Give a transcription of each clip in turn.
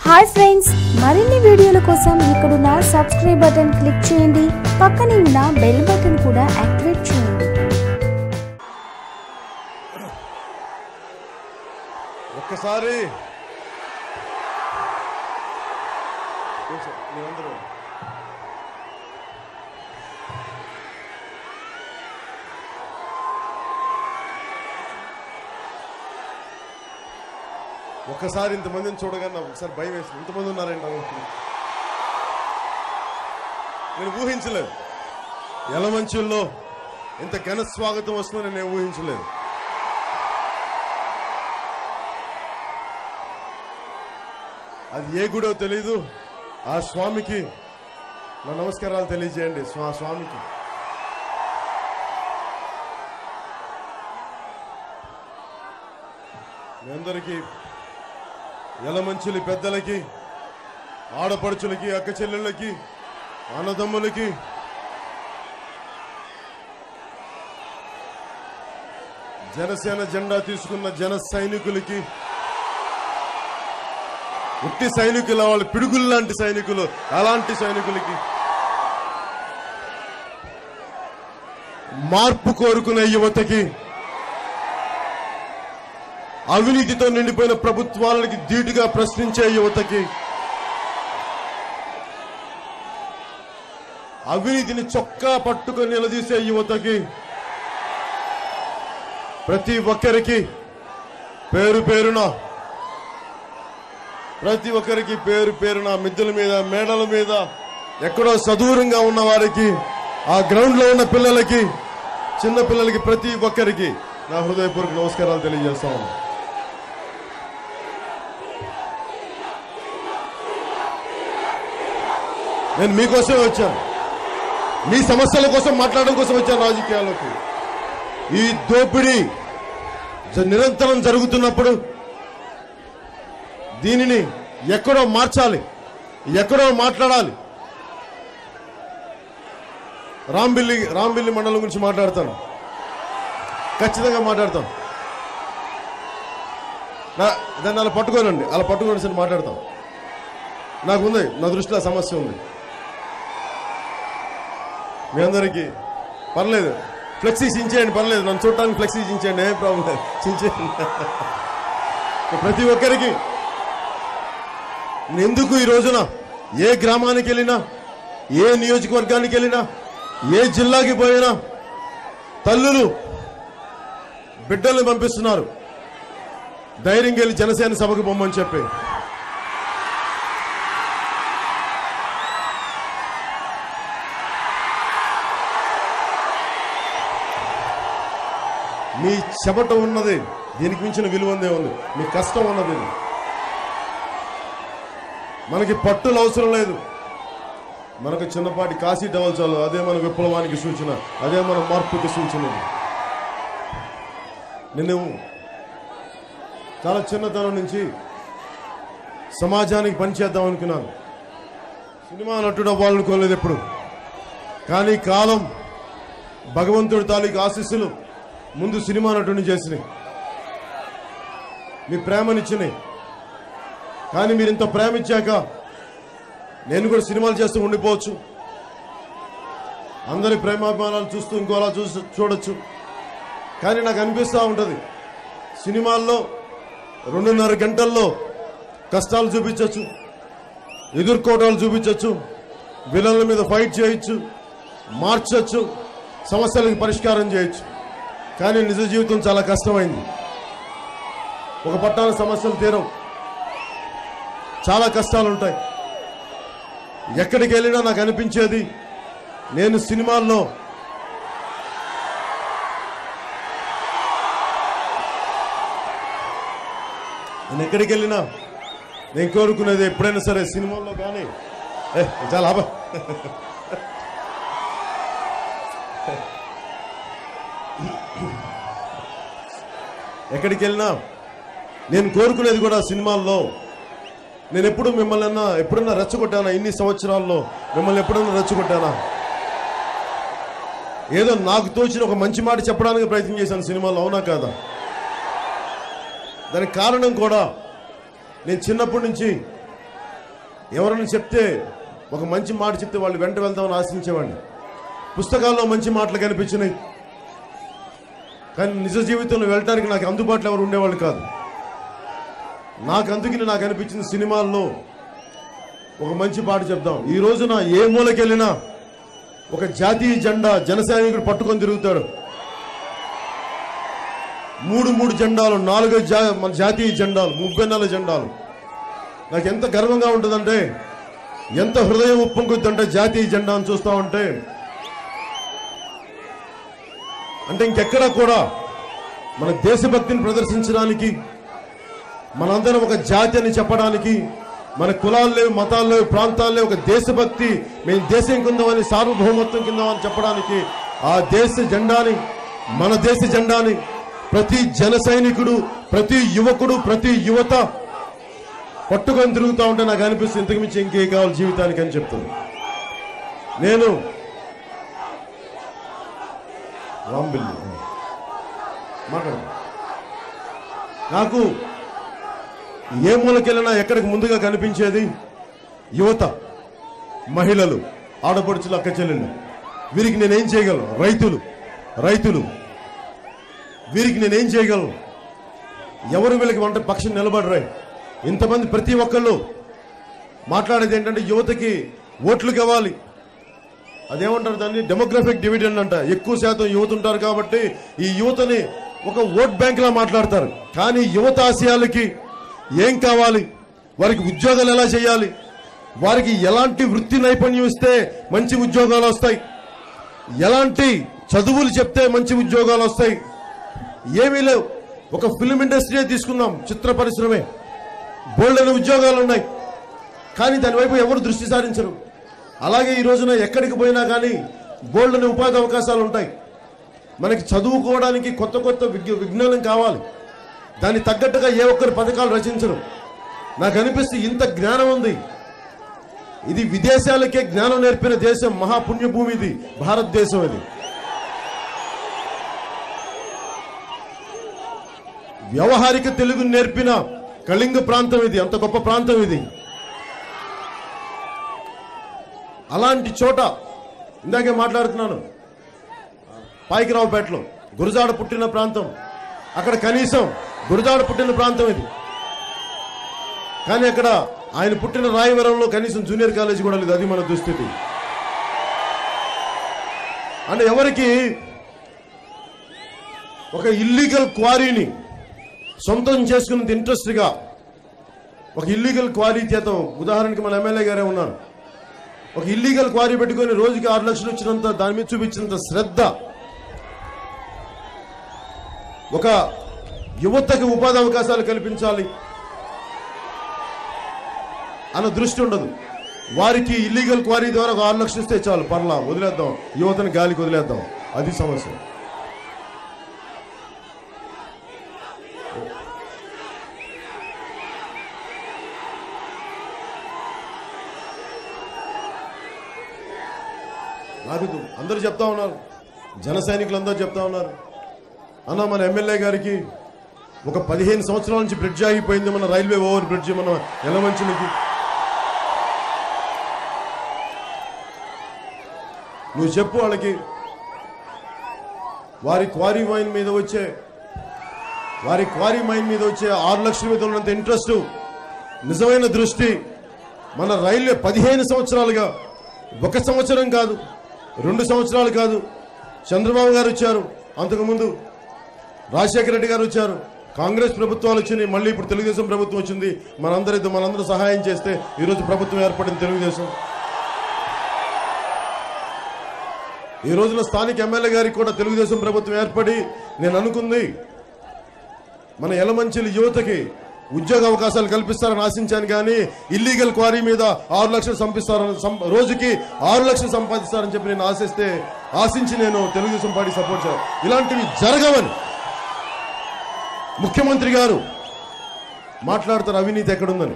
Hi friends మరిన్ని వీడియోల కోసం ఇక్కడున్న సబ్స్క్రైబ్ బటన్ క్లిక్ చేయండి పక్కనే ఉన్న బెల్ బటన్ కూడా యాక్టివేట్ చేయండి ఒక్కసారి కూర్చో, మీరందరూ. ఒక్కసారి ఇంతమందిని చూడగానే నాకు ఒకసారి భయం వేసింది ఇంతమంది ఉన్నారండి నాకు. నేను ఊహించలేదు ఎలమంచుల్లో ఇంత ఘన స్వాగతం వస్తుందని నేను ఊహించలేదు అది ఏ గుడో తెలీదు ఆ స్వామికి నా నమస్కారాలు తెలియజేయండి స్వా స్వామికి మీ అందరికీ ఎలమంచులి పెద్దలకి ఆడపడుచులకి అక్క చెల్లెళ్ళకి అన్నదమ్ములకి జనసేన జెండా తీసుకున్న జన సైనికులకి ఉట్టి సైనికులు వాళ్ళు పిడుగులు లాంటి సైనికులు అలాంటి సైనికులకి మార్పు కోరుకునే యువతకి అవినీతితో నిండిపోయిన ప్రభుత్వాలకి ధీటుగా ప్రశ్నించే యువతకి అవినీతిని చొక్కా పట్టుకొని నిలదీసే యువతకి ప్రతి ఒక్కరికి పేరు పేరున ప్రతి ఒక్కరికి పేరు పేరున మిద్దెల మీద మేడల మీద ఎక్కడో సదూరంగా ఉన్న వారికి ఆ గ్రౌండ్ లో ఉన్న పిల్లలకి చిన్న పిల్లలకి ప్రతి ఒక్కరికి నా హృదయపూర్వక నమస్కారాలు తెలియజేస్తా ఉన్నాను నేను మీకోసమే వచ్చాను మీ సమస్యల కోసం మాట్లాడడం కోసం వచ్చాను రాజకీయాల్లోకి ఈ దోపిడీ జ- నిరంతరం జరుగుతున్నప్పుడు దీనిని ఎక్కడో మార్చాలి ఎక్కడో మాట్లాడాలి రాంబిల్లి రాంబిల్లి మండలం గురించి మాట్లాడతాను ఖచ్చితంగా మాట్లాడతాం నా- దాన్ని అలా పట్టుకోనండి అలా పట్టుకోండి సరే మాట్లాడతాం నాకు ఉంది నా దృష్టిలో ఆ సమస్య ఉంది మీ అందరికీ పర్లేదు ఫ్లెక్సీ చించేయండి పర్లేదు నన్ను చూడటానికి ఫ్లెక్సీ చించేయండి ఏం ప్రాబ్లం లేదు చించేయండి ప్రతి ఒక్కరికి నేను ఎందుకు ఈ రోజున ఏ గ్రామానికి వెళ్ళినా ఏ నియోజకవర్గానికి వెళ్ళినా ఏ జిల్లాకి పోయినా తల్లులు బిడ్డల్ని పంపిస్తున్నారు ధైర్యంగా వెళ్ళి జనసేన సభకు పొమ్మని చెప్పి మీ చెమట ఉన్నది దీనికి మించిన విలువ ఉందే ఉంది మీ కష్టం ఉన్నది ఇది. మనకి పట్టులు అవసరం లేదు మనకు చిన్నపాటి కాశీ టవల్ చాలు అదే మన విప్లవానికి సూచన అదే మన మార్పుకి సూచన నేను చాలా చిన్నతనం నుంచి సమాజానికి పనిచేద్దాం అనుకున్నాను సినిమా నటుడు అవ్వాలనుకోలేదు ఎప్పుడు కానీ కాలం భగవంతుడి తాలూకు ఆశీస్సులు ముందు సినిమా నటుడిని చేసినాయి మీ ప్రేమనిచ్చినాయి కానీ మీరు ఇంత ప్రేమించాక నేను కూడా సినిమాలు చేస్తూ ఉండిపోవచ్చు అందరి ప్రేమాభిమానాలు చూస్తూ ఇంకోలా చూసి చూడొచ్చు కానీ నాకు అనిపిస్తూ ఉంటుంది సినిమాల్లో రెండున్నర గంటల్లో కష్టాలు చూపించవచ్చు ఎదుర్కోవటాలు చూపించవచ్చు విలన్ల మీద ఫైట్ చేయొచ్చు మార్చొచ్చు సమస్యలకు పరిష్కారం చేయొచ్చు కానీ నిజ జీవితం చాలా కష్టమైంది ఒక పట్టాల సమస్యలు తీరం చాలా కష్టాలు ఉంటాయి ఎక్కడికి వెళ్ళినా నాకు అనిపించేది నేను సినిమాల్లో నేను ఎక్కడికి వెళ్ళినా నేను కోరుకునేది ఎప్పుడైనా సరే సినిమాల్లో కానీ ఏ చాలా అబ్బా ఎక్కడికి వెళ్ళినా నేను కోరుకునేది కూడా సినిమాల్లో నేను ఎప్పుడు మిమ్మల్ని అన్నా ఎప్పుడన్నా రెచ్చగొట్టానా ఇన్ని సంవత్సరాల్లో మిమ్మల్ని ఎప్పుడన్నా రెచ్చగొట్టానా ఏదో నాకు తోచిన ఒక మంచి మాట చెప్పడానికి ప్రయత్నం చేశాను సినిమాలో అవునా కాదా దానికి కారణం కూడా నేను చిన్నప్పటి నుంచి ఎవరైనా చెప్తే ఒక మంచి మాట చెప్తే వాళ్ళు వెంట వెళ్దామని ఆశించేవాడిని పుస్తకాల్లో మంచి మాటలు కనిపించినాయి కానీ నిజ జీవితంలో వెళ్ళటానికి నాకు అందుబాటులో ఎవరు ఉండేవాళ్ళు కాదు నాకు అందుకని నాకు అనిపించిన సినిమాల్లో ఒక మంచి పాట చెప్దాం ఈ రోజున ఏ మూలకెళ్ళినా ఒక జాతీయ జెండా జనసైనికుడు పట్టుకొని తిరుగుతాడు మూడు మూడు జెండాలు నాలుగు జా మన జాతీయ జెండాలు ముప్పెన్నెల జెండాలు నాకు ఎంత గర్వంగా ఉంటుందంటే ఎంత హృదయం ఉప్పొంగుద్దంటే జాతీయ జెండాను చూస్తా ఉంటే అంటే ఇంకెక్కడా కూడా మన దేశభక్తిని ప్రదర్శించడానికి మనందరం ఒక జాతి అని చెప్పడానికి మన కులాలు లేవు మతాలు లేవు ప్రాంతాలు లేవు ఒక దేశభక్తి మేము దేశం కిందమని సార్వభౌమత్వం కిందమని చెప్పడానికి ఆ దేశ జెండాని మన దేశ జెండాని ప్రతి జన సైనికుడు ప్రతి యువకుడు ప్రతి యువత పట్టుకొని తిరుగుతూ ఉంటే నాకు అనిపిస్తుంది ఇంతకు మించి ఇంకే కావాలి జీవితానికి అని చెప్తుంది నేను రాంబిల్లి మాట్లాడు నాకు ఏ మూలకెళ్ళినా ఎక్కడికి ముందుగా కనిపించేది యువత మహిళలు ఆడపడుచులు అక్క చెల్లెళ్ళు వీరికి నేనేం చేయగలను రైతులు రైతులు వీరికి నేనేం చేయగలను ఎవరు వీళ్ళకి వంట పక్షం నిలబడరాయి ఇంతమంది ప్రతి ఒక్కళ్ళు మాట్లాడేది ఏంటంటే యువతకి ఓట్లు కావాలి అదేమంటారు దాన్ని డెమోగ్రఫిక్ డివిడెండ్ అంట ఎక్కువ శాతం యువత ఉంటారు కాబట్టి ఈ యువతని ఒక ఓట్ బ్యాంక్ లా మాట్లాడతారు కానీ యువత ఆశయాలకి ఏం కావాలి వారికి ఉద్యోగాలు ఎలా చేయాలి వారికి ఎలాంటి వృత్తి నైపుణ్యం ఇస్తే మంచి ఉద్యోగాలు వస్తాయి ఎలాంటి చదువులు చెప్తే మంచి ఉద్యోగాలు వస్తాయి ఏమీ లేవు ఒక ఫిల్మ్ ఇండస్ట్రీ తీసుకుందాం చిత్ర పరిశ్రమే బోల్డ్ అనే ఉద్యోగాలు ఉన్నాయి కానీ దానివైపు ఎవరు దృష్టి సారించరు అలాగే ఈ రోజున ఎక్కడికి పోయినా కానీ బోల్డ్ అనే ఉపాధి అవకాశాలు ఉంటాయి మనకి చదువుకోవడానికి కొత్త కొత్త విజ్ఞ విజ్ఞానం కావాలి దానికి తగ్గట్టుగా ఏ ఒక్కరు పథకాలు రచించరు నాకు అనిపిస్తే ఇంత జ్ఞానం ఉంది ఇది విదేశాలకే జ్ఞానం నేర్పిన దేశం మహాపుణ్యభూమి ఇది భారతదేశం ఇది వ్యవహారిక తెలుగు నేర్పిన కళింగ ప్రాంతం ఇది అంత గొప్ప ప్రాంతం ఇది అలాంటి చోట ఇందాకే మాట్లాడుతున్నాను పాయికిరావుపేటలో గురజాడ పుట్టిన ప్రాంతం అక్కడ కనీసం గురజాడ పుట్టిన ప్రాంతం ఇది కానీ అక్కడ ఆయన పుట్టిన రాయవరంలో కనీసం జూనియర్ కాలేజ్ కూడా లేదు అది మన దుస్థితి అంటే ఎవరికి ఒక ఇల్లీగల్ క్వారీని సొంతం చేసుకున్నది ఇంట్రెస్ట్గా ఒక ఇల్లీగల్ క్వారీ చేత ఉదాహరణకి మన ఎమ్మెల్యే గారే ఉన్నారు ఒక ఇల్లీగల్ క్వారీ పెట్టుకొని రోజుకి ఆరు లక్షలు వచ్చినంత దాని మీద చూపించినంత శ్రద్ధ ఒక యువతకి ఉపాధి అవకాశాలు కల్పించాలి అన్న దృష్టి ఉండదు వారికి ఇల్లీగల్ క్వారీ ద్వారా ఒక ఆరు లక్షలు ఇస్తే చాలు పర్లా వదిలేద్దాం యువతని గాలికి వదిలేద్దాం అది సమస్య నాకు ఇది అందరూ చెప్తా ఉన్నారు జన సైనికులు అందరూ చెప్తా ఉన్నారు అన్న మన ఎమ్మెల్యే గారికి ఒక పదిహేను సంవత్సరాల నుంచి బ్రిడ్జ్ ఆగిపోయింది మన రైల్వే ఓవర్ బ్రిడ్జ్ మన ఎలమంచులకి నువ్వు చెప్పు వాళ్ళకి వారి క్వారీ మైన్ మీద వచ్చే వారి క్వారీ మైన్ మీద వచ్చే ఆరు లక్షల మీద ఉన్నంత ఇంట్రెస్ట్ నిజమైన దృష్టి మన రైల్వే పదిహేను సంవత్సరాలుగా ఒక సంవత్సరం కాదు రెండు సంవత్సరాలు కాదు చంద్రబాబు గారు వచ్చారు అంతకుముందు రాజశేఖర రెడ్డి గారు వచ్చారు కాంగ్రెస్ ప్రభుత్వాలు వచ్చినాయి మళ్ళీ ఇప్పుడు తెలుగుదేశం ప్రభుత్వం వచ్చింది మనందరితో మనందరూ సహాయం చేస్తే ఈరోజు ప్రభుత్వం ఏర్పడింది తెలుగుదేశం ఈ రోజున స్థానిక ఎమ్మెల్యే గారికి కూడా తెలుగుదేశం ప్రభుత్వం ఏర్పడి నేను అనుకుంది మన ఎలమంచిలి యువతకి ఉద్యోగ అవకాశాలు కల్పిస్తారని ఆశించాను కానీ ఇల్లీగల్ క్వారీ మీద ఆరు లక్షలు సంపిస్తారని సం- రోజుకి ఆరు లక్షలు సంపాదిస్తారని చెప్పి నేను ఆశిస్తే ఆశించి నేను తెలుగుదేశం పార్టీ సపోర్ట్ చేయాలి ఇలాంటివి జరగవని ముఖ్యమంత్రి గారు మాట్లాడతారు అవినీతి ఎక్కడుందని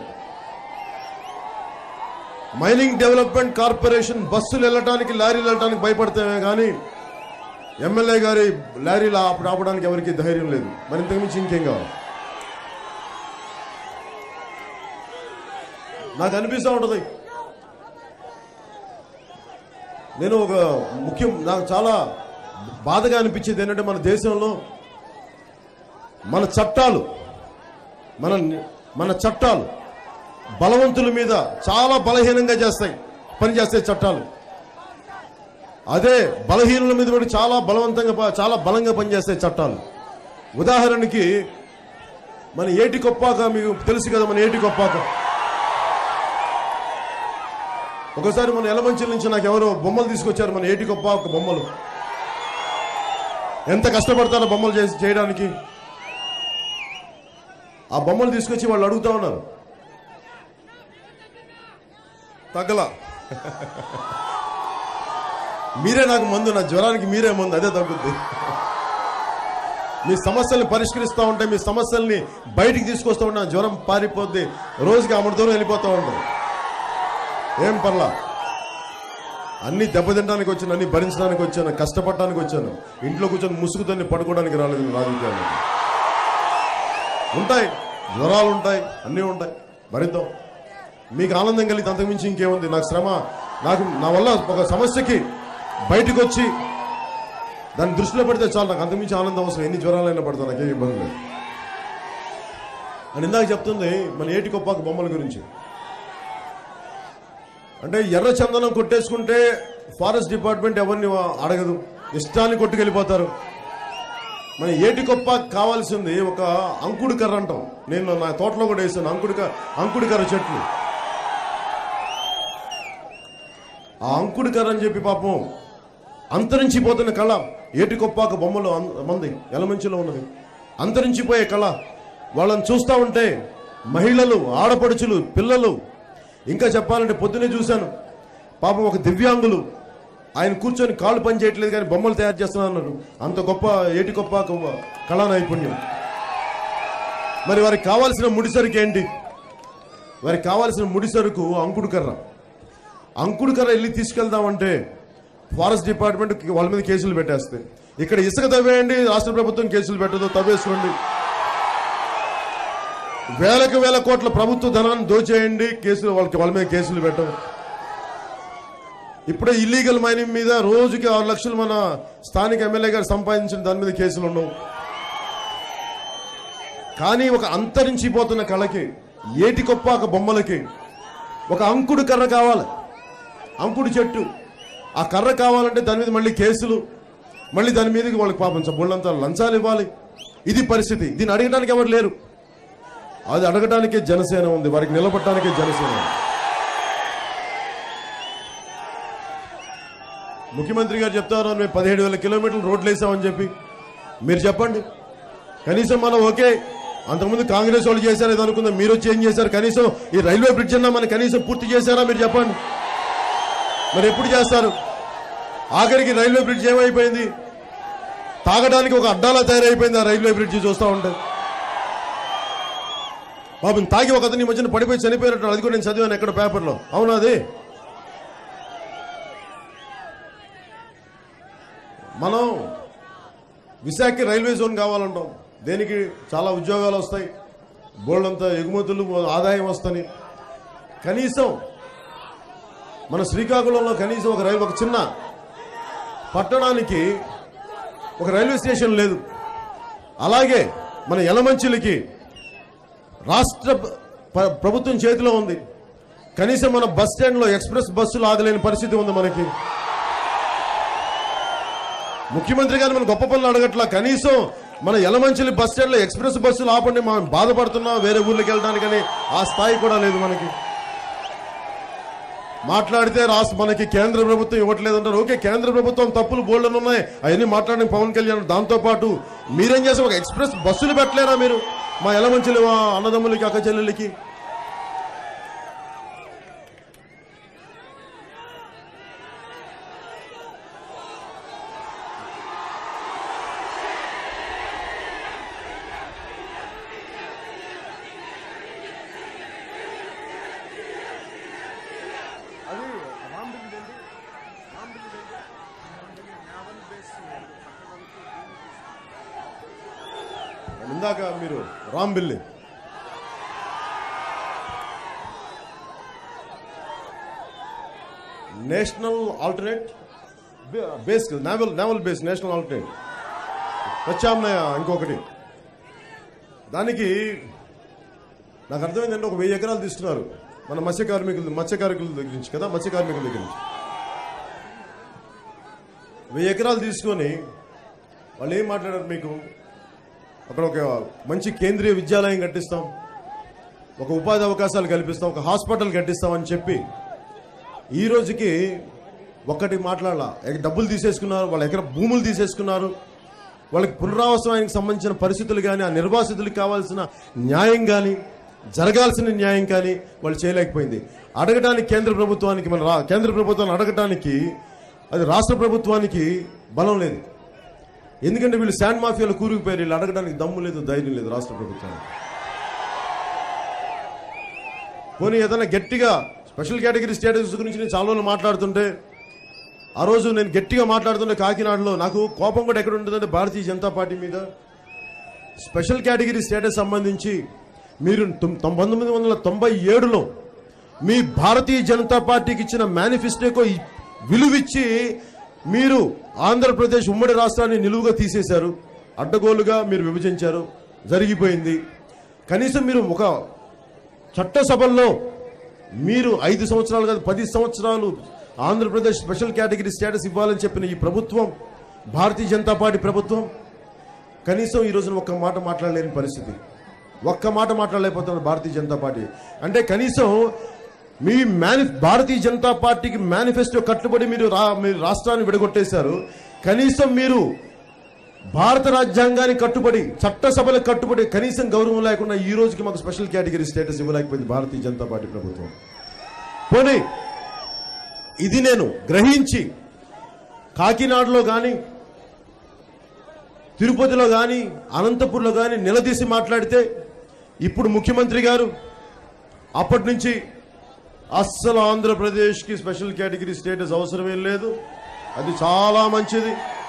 మైనింగ్ డెవలప్మెంట్ కార్పొరేషన్ బస్సులు వెళ్ళటానికి లారీలు వెళ్ళటానికి భయపడతామే కానీ ఎమ్మెల్యే గారి లారీలు ఆప- ఆపడానికి ఎవరికి ధైర్యం లేదు మరి ఇంతకుమించి ఇంకేం కావాలి నాకు అనిపిస్తూ ఉంటుంది నేను ఒక ముఖ్యం నాకు చాలా బాధగా అనిపించేది ఏంటంటే మన దేశంలో మన చట్టాలు మన మన చట్టాలు బలవంతుల మీద చాలా బలహీనంగా చేస్తాయి పనిచేస్తాయి చట్టాలు అదే బలహీనుల మీద కూడా చాలా బలవంతంగా ప- చాలా బలంగా పనిచేస్తాయి చట్టాలు ఉదాహరణకి మన ఏటి కొప్పాక మీకు తెలుసు కదా మన ఏటి కొప్పాక ఒకసారి మన ఎలమంచిల నుంచి నాకు ఎవరో బొమ్మలు తీసుకొచ్చారు మన ఏటి కొప్పాక బొమ్మలు ఎంత కష్టపడతారో బొమ్మలు చేసి చేయడానికి ఆ బొమ్మలు తీసుకొచ్చి వాళ్ళు అడుగుతా ఉన్నారు తగ్గల మీరే నాకు మందు నా జ్వరానికి మీరే మందు అదే తగ్గుద్ది మీ సమస్యల్ని పరిష్కరిస్తూ ఉంటే మీ సమస్యల్ని బయటికి తీసుకొస్తూ ఉంటే నా జ్వరం పారిపోద్ది రోజుకి అమృత దూరం వెళ్ళిపోతూ ఉంటుంది ఏం పర్లా అన్ని దెబ్బతింటానికి వచ్చాను అన్ని భరించడానికి వచ్చాను కష్టపడటానికి వచ్చాను ఇంట్లో కూర్చొని ముసుగుతోని పడుకోవడానికి రాలేదు నేను రాజకీయాలు ఉంటాయి జ్వరాలు ఉంటాయి అన్నీ ఉంటాయి భరిద్దాం మీకు ఆనందం కలిగితే అంతకుమించి ఇంకేముంది నాకు శ్రమ నాకు నా వల్ల ఒక సమస్యకి బయటకు వచ్చి దాన్ని దృష్టిలో పెడితే చాలు నాకు అంతకుమించి ఆనందం అవసరం ఎన్ని జ్వరాలైనా పడతాను నాకేం ఇబ్బంది లేదు అని ఇందాక చెప్తుంది మన ఏటి కొప్పాక బొమ్మల గురించి అంటే ఎర్ర చందనం కొట్టేసుకుంటే ఫారెస్ట్ డిపార్ట్మెంట్ ఎవరిని అడగదు ఇష్టాన్ని కొట్టుకెళ్ళిపోతారు మన ఏటి కొప్ప కావాల్సింది ఒక అంకుడు కర్ర అంటాం నేను నా తోటలో కూడా వేసాను అంకుడు క- అంకుడు కర్ర చెట్లు ఆ అంకుడు కర్ర అని చెప్పి పాపం అంతరించిపోతున్న కళ ఏటి కొప్పాక బొమ్మలు అన్- మంది ఎలమంచిలో ఉన్నది అంతరించిపోయే కళ వాళ్ళని చూస్తూ ఉంటే మహిళలు ఆడపడుచులు పిల్లలు ఇంకా చెప్పాలంటే పొద్దునే చూశాను పాపం ఒక దివ్యాంగులు ఆయన కూర్చొని కాళ్ళు పని చేయట్లేదు కానీ బొమ్మలు తయారు చేస్తున్నారు అన్నారు అంత గొప్ప ఏటి గొప్ప గొప్ప కళా నైపుణ్యం మరి వారికి కావాల్సిన ముడిసరుకు ఏంటి వారికి కావాల్సిన ముడిసరుకు అంకుడు కర్ర అంకుడు కర్ర వెళ్ళి తీసుకెళ్దామంటే ఫారెస్ట్ డిపార్ట్మెంట్ వాళ్ళ మీద కేసులు పెట్టేస్తాయి ఇక్కడ ఇసుక తవ్వేయండి రాష్ట్ర ప్రభుత్వం కేసులు పెట్టదు తవ్వేసుకోండి వేలకు వేల కోట్ల ప్రభుత్వ ధనాన్ని దోచేయండి కేసులు వాళ్ళకి వాళ్ళ మీద కేసులు పెట్టవు ఇప్పుడే ఇల్లీగల్ మైనింగ్ మీద రోజుకి ఆరు లక్షలు మన స్థానిక ఎమ్మెల్యే గారు సంపాదించిన దాని మీద కేసులు ఉండవు కానీ ఒక అంతరించిపోతున్న కళకి ఏటి కొప్పాక బొమ్మలకి ఒక అంకుడు కర్ర కావాలి అంకుడు చెట్టు ఆ కర్ర కావాలంటే దాని మీద మళ్ళీ కేసులు మళ్ళీ దాని మీదకి వాళ్ళకి పాపం బొళ్ళంతా లంచాలు ఇవ్వాలి ఇది పరిస్థితి దీన్ని అడగడానికి ఎవరు లేరు అది అడగడానికే జనసేన ఉంది వారికి నిలబడటానికే జనసేన ఉంది ముఖ్యమంత్రి గారు చెప్తారు మేము పదిహేడు వేల కిలోమీటర్లు రోడ్లు వేసామని చెప్పి మీరు చెప్పండి కనీసం మనం ఓకే అంతకుముందు కాంగ్రెస్ వాళ్ళు చేశారు ఏదో అనుకుందాం మీరు వచ్చి ఏం చేశారు కనీసం ఈ రైల్వే బ్రిడ్జ్ అన్నా మనం కనీసం పూర్తి చేశారా మీరు చెప్పండి మరి ఎప్పుడు చేస్తారు ఆఖరికి రైల్వే బ్రిడ్జ్ ఏమైపోయింది తాగడానికి ఒక అడ్డాలా తయారైపోయింది ఆ రైల్వే బ్రిడ్జ్ చూస్తూ ఉంటే బాబు తాగి ఒక అతని ఈ మధ్యన పడిపోయి చనిపోయినట్టు అది కూడా నేను చదివాను ఎక్కడ పేపర్లో అవునా అది మనం విశాఖకి రైల్వే జోన్ కావాలంటాం దేనికి చాలా ఉద్యోగాలు వస్తాయి బోల్డంత ఎగుమతులు ఆదాయం వస్తాయి కనీసం మన శ్రీకాకుళంలో కనీసం ఒక రైలు ఒక చిన్న పట్టణానికి ఒక రైల్వే స్టేషన్ లేదు అలాగే మన యలమంచిలకి రాష్ట్ర ప- ప్రభుత్వం చేతిలో ఉంది కనీసం మన బస్ స్టాండ్లో ఎక్స్ప్రెస్ బస్సులు ఆగలేని పరిస్థితి ఉంది మనకి ముఖ్యమంత్రి గారు మన గొప్ప పనులు అడగట్లా కనీసం మన యలమంచిలి బస్ స్టాండ్ లో ఎక్స్ప్రెస్ బస్సులు ఆపండి మనం బాధపడుతున్నాం వేరే ఊర్లోకి వెళ్ళడానికని ఆ స్థాయి కూడా లేదు మనకి మాట్లాడితే రాష్ట్ర మనకి కేంద్ర ప్రభుత్వం ఇవ్వట్లేదు అంటారు ఓకే కేంద్ర ప్రభుత్వం తప్పులు బోల్డన్ ఉన్నాయి అవన్నీ మాట్లాడిన పవన్ కళ్యాణ్ దాంతో పాటు మీరేం చేస్తారు ఒక ఎక్స్ప్రెస్ బస్సులు పెట్టలేరా మీరు మా యలమంచిలి మా అన్నదమ్ములకి అక్క చెల్లెలకి ఇందాక మీరు Rambilli national alternate base naval naval base national alternate ప్రత్యామ్నాయ ఇంకొకటి దానికి నాకు అర్థమైందంటే ఒక వెయ్యి ఎకరాలు తీసుకున్నారు మన మత్స్య కార్మికులు మత్స్య కార్మికుల దగ్గర నుంచి కదా మత్స్య కార్మికుల దగ్గర నుంచి వెయ్యి ఎకరాలు తీసుకొని వాళ్ళు ఏం మాట్లాడారు మీకు అక్కడ ఒక మంచి కేంద్రీయ విద్యాలయం కట్టిస్తాం ఒక ఉపాధి అవకాశాలు కల్పిస్తాం ఒక హాస్పిటల్ కట్టిస్తాం అని చెప్పి ఈ రోజుకి ఒక్కటి మాట్లాడాల డబ్బులు తీసేసుకున్నారు వాళ్ళ ఎకర భూములు తీసేసుకున్నారు వాళ్ళకి పునరావాసానికి సంబంధించిన పరిస్థితులు కానీ ఆ నిర్వాసితులకు కావాల్సిన న్యాయం కానీ జరగాల్సిన న్యాయం కానీ వాళ్ళు చేయలేకపోయింది అడగడానికి కేంద్ర ప్రభుత్వానికి మన రా- కేంద్ర ప్రభుత్వాన్ని అడగటానికి అది రాష్ట్ర ప్రభుత్వానికి బలం లేదు ఎందుకంటే వీళ్ళు శాండ్ మాఫియాలు కూరుకుపోయారు వీళ్ళు అడగడానికి దమ్ము లేదు ధైర్యం లేదు రాష్ట్ర ప్రభుత్వానికి పోనీ ఏదైనా గట్టిగా స్పెషల్ కేటగిరీ స్టేటస్ గురించి నేను చాలా రోజులు మాట్లాడుతుంటే ఆ రోజు నేను గట్టిగా మాట్లాడుతుంటే కాకినాడలో నాకు కోపం కూడా ఎక్కడ ఉంటుందంటే భారతీయ జనతా పార్టీ మీద స్పెషల్ కేటగిరీ స్టేటస్ సంబంధించి మీరు తొమ్- తొం- పంతొమ్మిది వందల తొంభై ఏడులో మీ భారతీయ జనతా పార్టీకి ఇచ్చిన మేనిఫెస్టోకు ఈ విలువిచ్చి మీరు ఆంధ్రప్రదేశ్ ఉమ్మడి రాష్ట్రాన్ని నిలువుగా తీసేశారు అడ్డగోలుగా మీరు విభజించారు జరిగిపోయింది కనీసం మీరు ఒక చట్టసభల్లో మీరు ఐదు సంవత్సరాలు కాదు పది సంవత్సరాలు ఆంధ్రప్రదేశ్ స్పెషల్ కేటగిరీ స్టేటస్ ఇవ్వాలని చెప్పిన ఈ ప్రభుత్వం భారతీయ జనతా పార్టీ ప్రభుత్వం కనీసం ఈ రోజున ఒక్క మాట మాట్లాడలేని పరిస్థితి ఒక్క మాట మాట్లాడలేకపోతున్నారు భారతీయ జనతా పార్టీ అంటే కనీసం మీ మేని భారతీయ జనతా పార్టీకి మేనిఫెస్టో కట్టుబడి మీరు రా మీరు రాష్ట్రాన్ని విడగొట్టేశారు కనీసం మీరు భారత రాజ్యాంగానికి కట్టుబడి చట్టసభలకు కట్టుబడి కనీసం గౌరవం లేకుండా ఈ రోజుకి మాకు స్పెషల్ కేటగిరీ స్టేటస్ ఇవ్వలేకపోయింది భారతీయ జనతా పార్టీ ప్రభుత్వం పోనీ ఇది నేను గ్రహించి కాకినాడలో కానీ తిరుపతిలో కానీ అనంతపూర్లో కానీ నిలదీసి మాట్లాడితే ఇప్పుడు ముఖ్యమంత్రి గారు అప్పటి నుంచి అస్సలు ఆంధ్రప్రదేశ్కి స్పెషల్ కేటగిరీ స్టేటస్ అవసరమేం లేదు అది చాలా మంచిది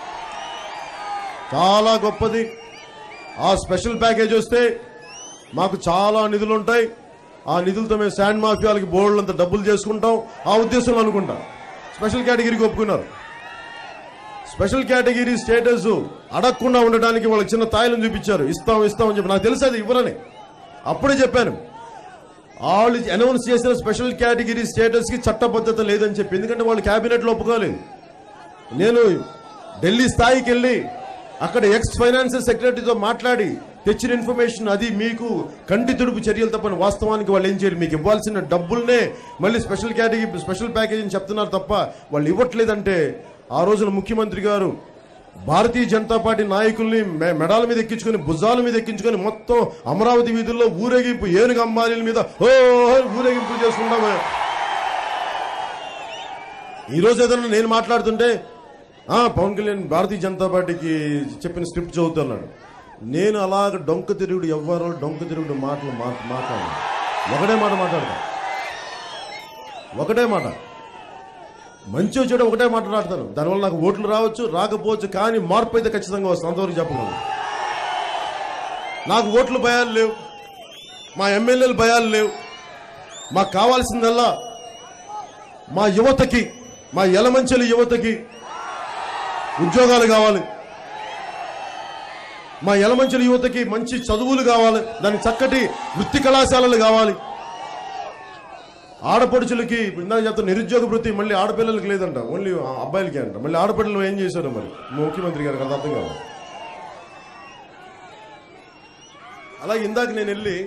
చాలా గొప్పది ఆ స్పెషల్ ప్యాకేజ్ వస్తే మాకు చాలా నిధులు ఉంటాయి ఆ నిధులతో మేము శాండ్ మాఫియాలకి బోర్డులంత డబ్బులు చేసుకుంటాం ఆ ఉద్దేశంలో అనుకుంటా స్పెషల్ కేటగిరీకి ఒప్పుకున్నారు స్పెషల్ కేటగిరీ స్టేటస్ అడగకుండా ఉండడానికి వాళ్ళకి చిన్న తాయిలను చూపించారు ఇస్తాం ఇస్తాం అని చెప్పి నాకు తెలుసు అది ఇవ్వరని అప్పుడే చెప్పాను వాళ్ళు అనౌన్స్ చేసిన స్పెషల్ కేటగిరీ స్టేటస్ కి చట్టబద్ధత లేదని చెప్పి ఎందుకంటే వాళ్ళు కేబినెట్లో ఒప్పుకోలేదు నేను ఢిల్లీ స్థాయికి వెళ్ళి అక్కడ ఎక్స్ ఫైనాన్షియల్ సెక్రటరీతో మాట్లాడి తెచ్చిన ఇన్ఫర్మేషన్ అది మీకు కంటి తుడుపు చర్యలు తప్పని వాస్తవానికి వాళ్ళు ఏం చేయరు మీకు ఇవ్వాల్సిన డబ్బుల్నే మళ్ళీ స్పెషల్ కేటగిరీ స్పెషల్ ప్యాకేజ్ అని చెప్తున్నారు తప్ప వాళ్ళు ఇవ్వట్లేదంటే ఆ రోజున ముఖ్యమంత్రి గారు భారతీయ జనతా పార్టీ నాయకుల్ని మె- మెడాల మీద ఎక్కించుకొని భుజాల మీద ఎక్కించుకొని మొత్తం అమరావతి వీధుల్లో ఊరేగింపు ఏనుగు అంబానీల మీద ఓ ఊరేగింపు చేసుకుంటాము ఈ రోజు ఏదన్నా నేను మాట్లాడుతుంటే ఆ పవన్ కళ్యాణ్ భారతీయ జనతా పార్టీకి చెప్పిన స్క్రిప్ట్ చదువుతున్నాడు నేను అలాగ డొంక తిరుగుడు ఎవ్వరో డొంక తిరుగుడు మాటలు మా- మాట్లాడు ఒకటే మాట మాట్లాడతా ఒకటే మాట మంచి చెడు ఒకటే మాట్లాడతాను దానివల్ల నాకు ఓట్లు రావచ్చు రాకపోవచ్చు కానీ మార్పు అయితే ఖచ్చితంగా వస్తుంది అంతవరకు చెప్పగలను నాకు ఓట్లు భయాలు లేవు మా ఎమ్మెల్యేలు భయాలు లేవు మాకు కావాల్సిందల్లా మా యువతకి మా యలమంచలి యువతకి ఉద్యోగాలు కావాలి మా యలమంచలి యువతకి మంచి చదువులు కావాలి దానికి చక్కటి వృత్తి కళాశాలలు కావాలి ఆడపడుచులకి ఇందాక చెప్తా నిరుద్యోగ వృత్తి మళ్ళీ ఆడపిల్లలకి లేదంట ఓన్లీ అబ్బాయిలకి అంట మళ్ళీ ఆడపిల్లలు ఏం చేశారు మరి ముఖ్యమంత్రి గారికి అది అర్థం కాదు అలాగే ఇందాక నేను వెళ్ళి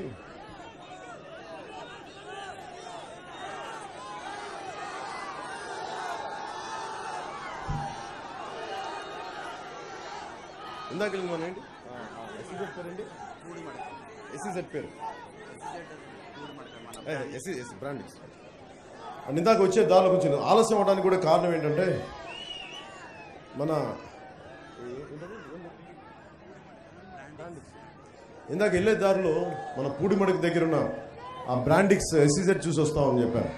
ఇందాక వెళ్ళింది మన ఏంటి ఎస్సీజెడ్ పేరు ఏంటి ఎస్సీజెడ్ పేరు ఎస్సీ ఎస్సీ బ్రాండ్ అండ్ ఇందాక వచ్చే దారిలోకి వచ్చింది ఆలస్యం అవడానికి కూడా కారణం ఏంటంటే మన ఇందాక వెళ్ళే దారిలో మన పూడిమడికి దగ్గర ఉన్న ఆ బ్రాండిక్స్ ఎస్సీజెడ్ చూసి వస్తామని చెప్పాను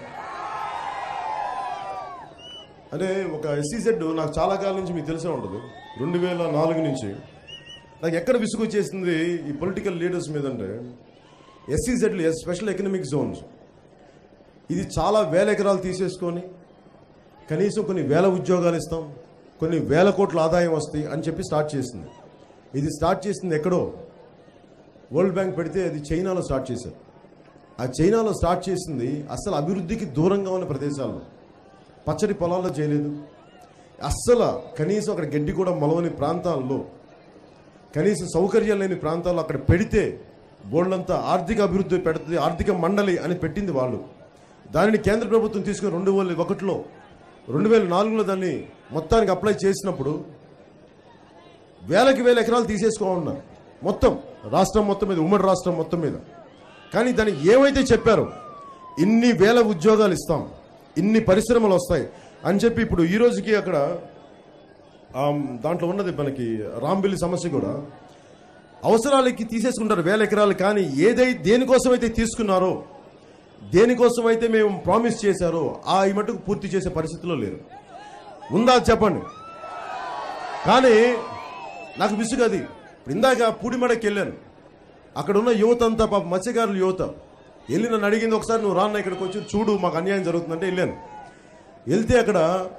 అంటే ఒక ఎస్సీజెడ్ నాకు చాలా కాలం నుంచి మీకు తెలిసే ఉండదు రెండు వేల నాలుగు నుంచి నాకు ఎక్కడ విసుగు వచ్చేసింది ఈ పొలిటికల్ లీడర్స్ మీద అంటే ఎస్సీజెడ్లు స్పెషల్ ఎకనామిక్ జోన్స్ ఇది చాలా వేల ఎకరాలు తీసేసుకొని కనీసం కొన్ని వేల ఉద్యోగాలు ఇస్తాం కొన్ని వేల కోట్ల ఆదాయం వస్తాయి అని చెప్పి స్టార్ట్ చేసింది ఇది స్టార్ట్ చేసింది ఎక్కడో వరల్డ్ బ్యాంక్ పెడితే అది చైనాలో స్టార్ట్ చేశారు ఆ చైనాలో స్టార్ట్ చేసింది అసలు అభివృద్ధికి దూరంగా ఉన్న ప్రదేశాల్లో పచ్చడి పొలాల్లో చేయలేదు అస్సలు కనీసం అక్కడ గడ్డి కూడా మొలవని ప్రాంతాల్లో కనీసం సౌకర్యాలు లేని ప్రాంతాల్లో అక్కడ పెడితే బోర్డులంతా ఆర్థిక అభివృద్ధి పెడుతుంది ఆర్థిక మండలి అని పెట్టింది వాళ్ళు దానిని కేంద్ర ప్రభుత్వం తీసుకుని రెండు వేల ఒకటిలో రెండు వేల నాలుగులో దాన్ని మొత్తానికి అప్లై చేసినప్పుడు వేలకి వేల ఎకరాలు తీసేసుకోమన్నారు మొత్తం రాష్ట్రం మొత్తం మీద ఉమ్మడి రాష్ట్రం మొత్తం మీద కానీ దానికి ఏమైతే చెప్పారో ఇన్ని వేల ఉద్యోగాలు ఇస్తాం ఇన్ని పరిశ్రమలు వస్తాయి అని చెప్పి ఇప్పుడు ఈ రోజుకి అక్కడ ఆ, దాంట్లో ఉన్నది మనకి రాంబిల్లి సమస్య కూడా అవసరాలకి తీసేసుకుంటారు వేల ఎకరాలు కానీ ఏదై దేనికోసం అయితే తీసుకున్నారో దేనికోసం అయితే మేము ప్రామిస్ చేశారో ఆ ఈ మటుకు పూర్తి చేసే పరిస్థితిలో లేరు ఉందా చెప్పండి కానీ నాకు విసుగు అది ఇప్పుడు ఇందాక పూడిమడకి వెళ్ళాను అక్కడ ఉన్న యువత అంతా పాప మత్స్యకారుల యువత వెళ్ళి నన్ను అడిగింది ఒకసారి నువ్వు రాన్న ఇక్కడికి వచ్చి చూడు మాకు అన్యాయం జరుగుతుందంటే వెళ్ళాను వెళ్తే అక్కడ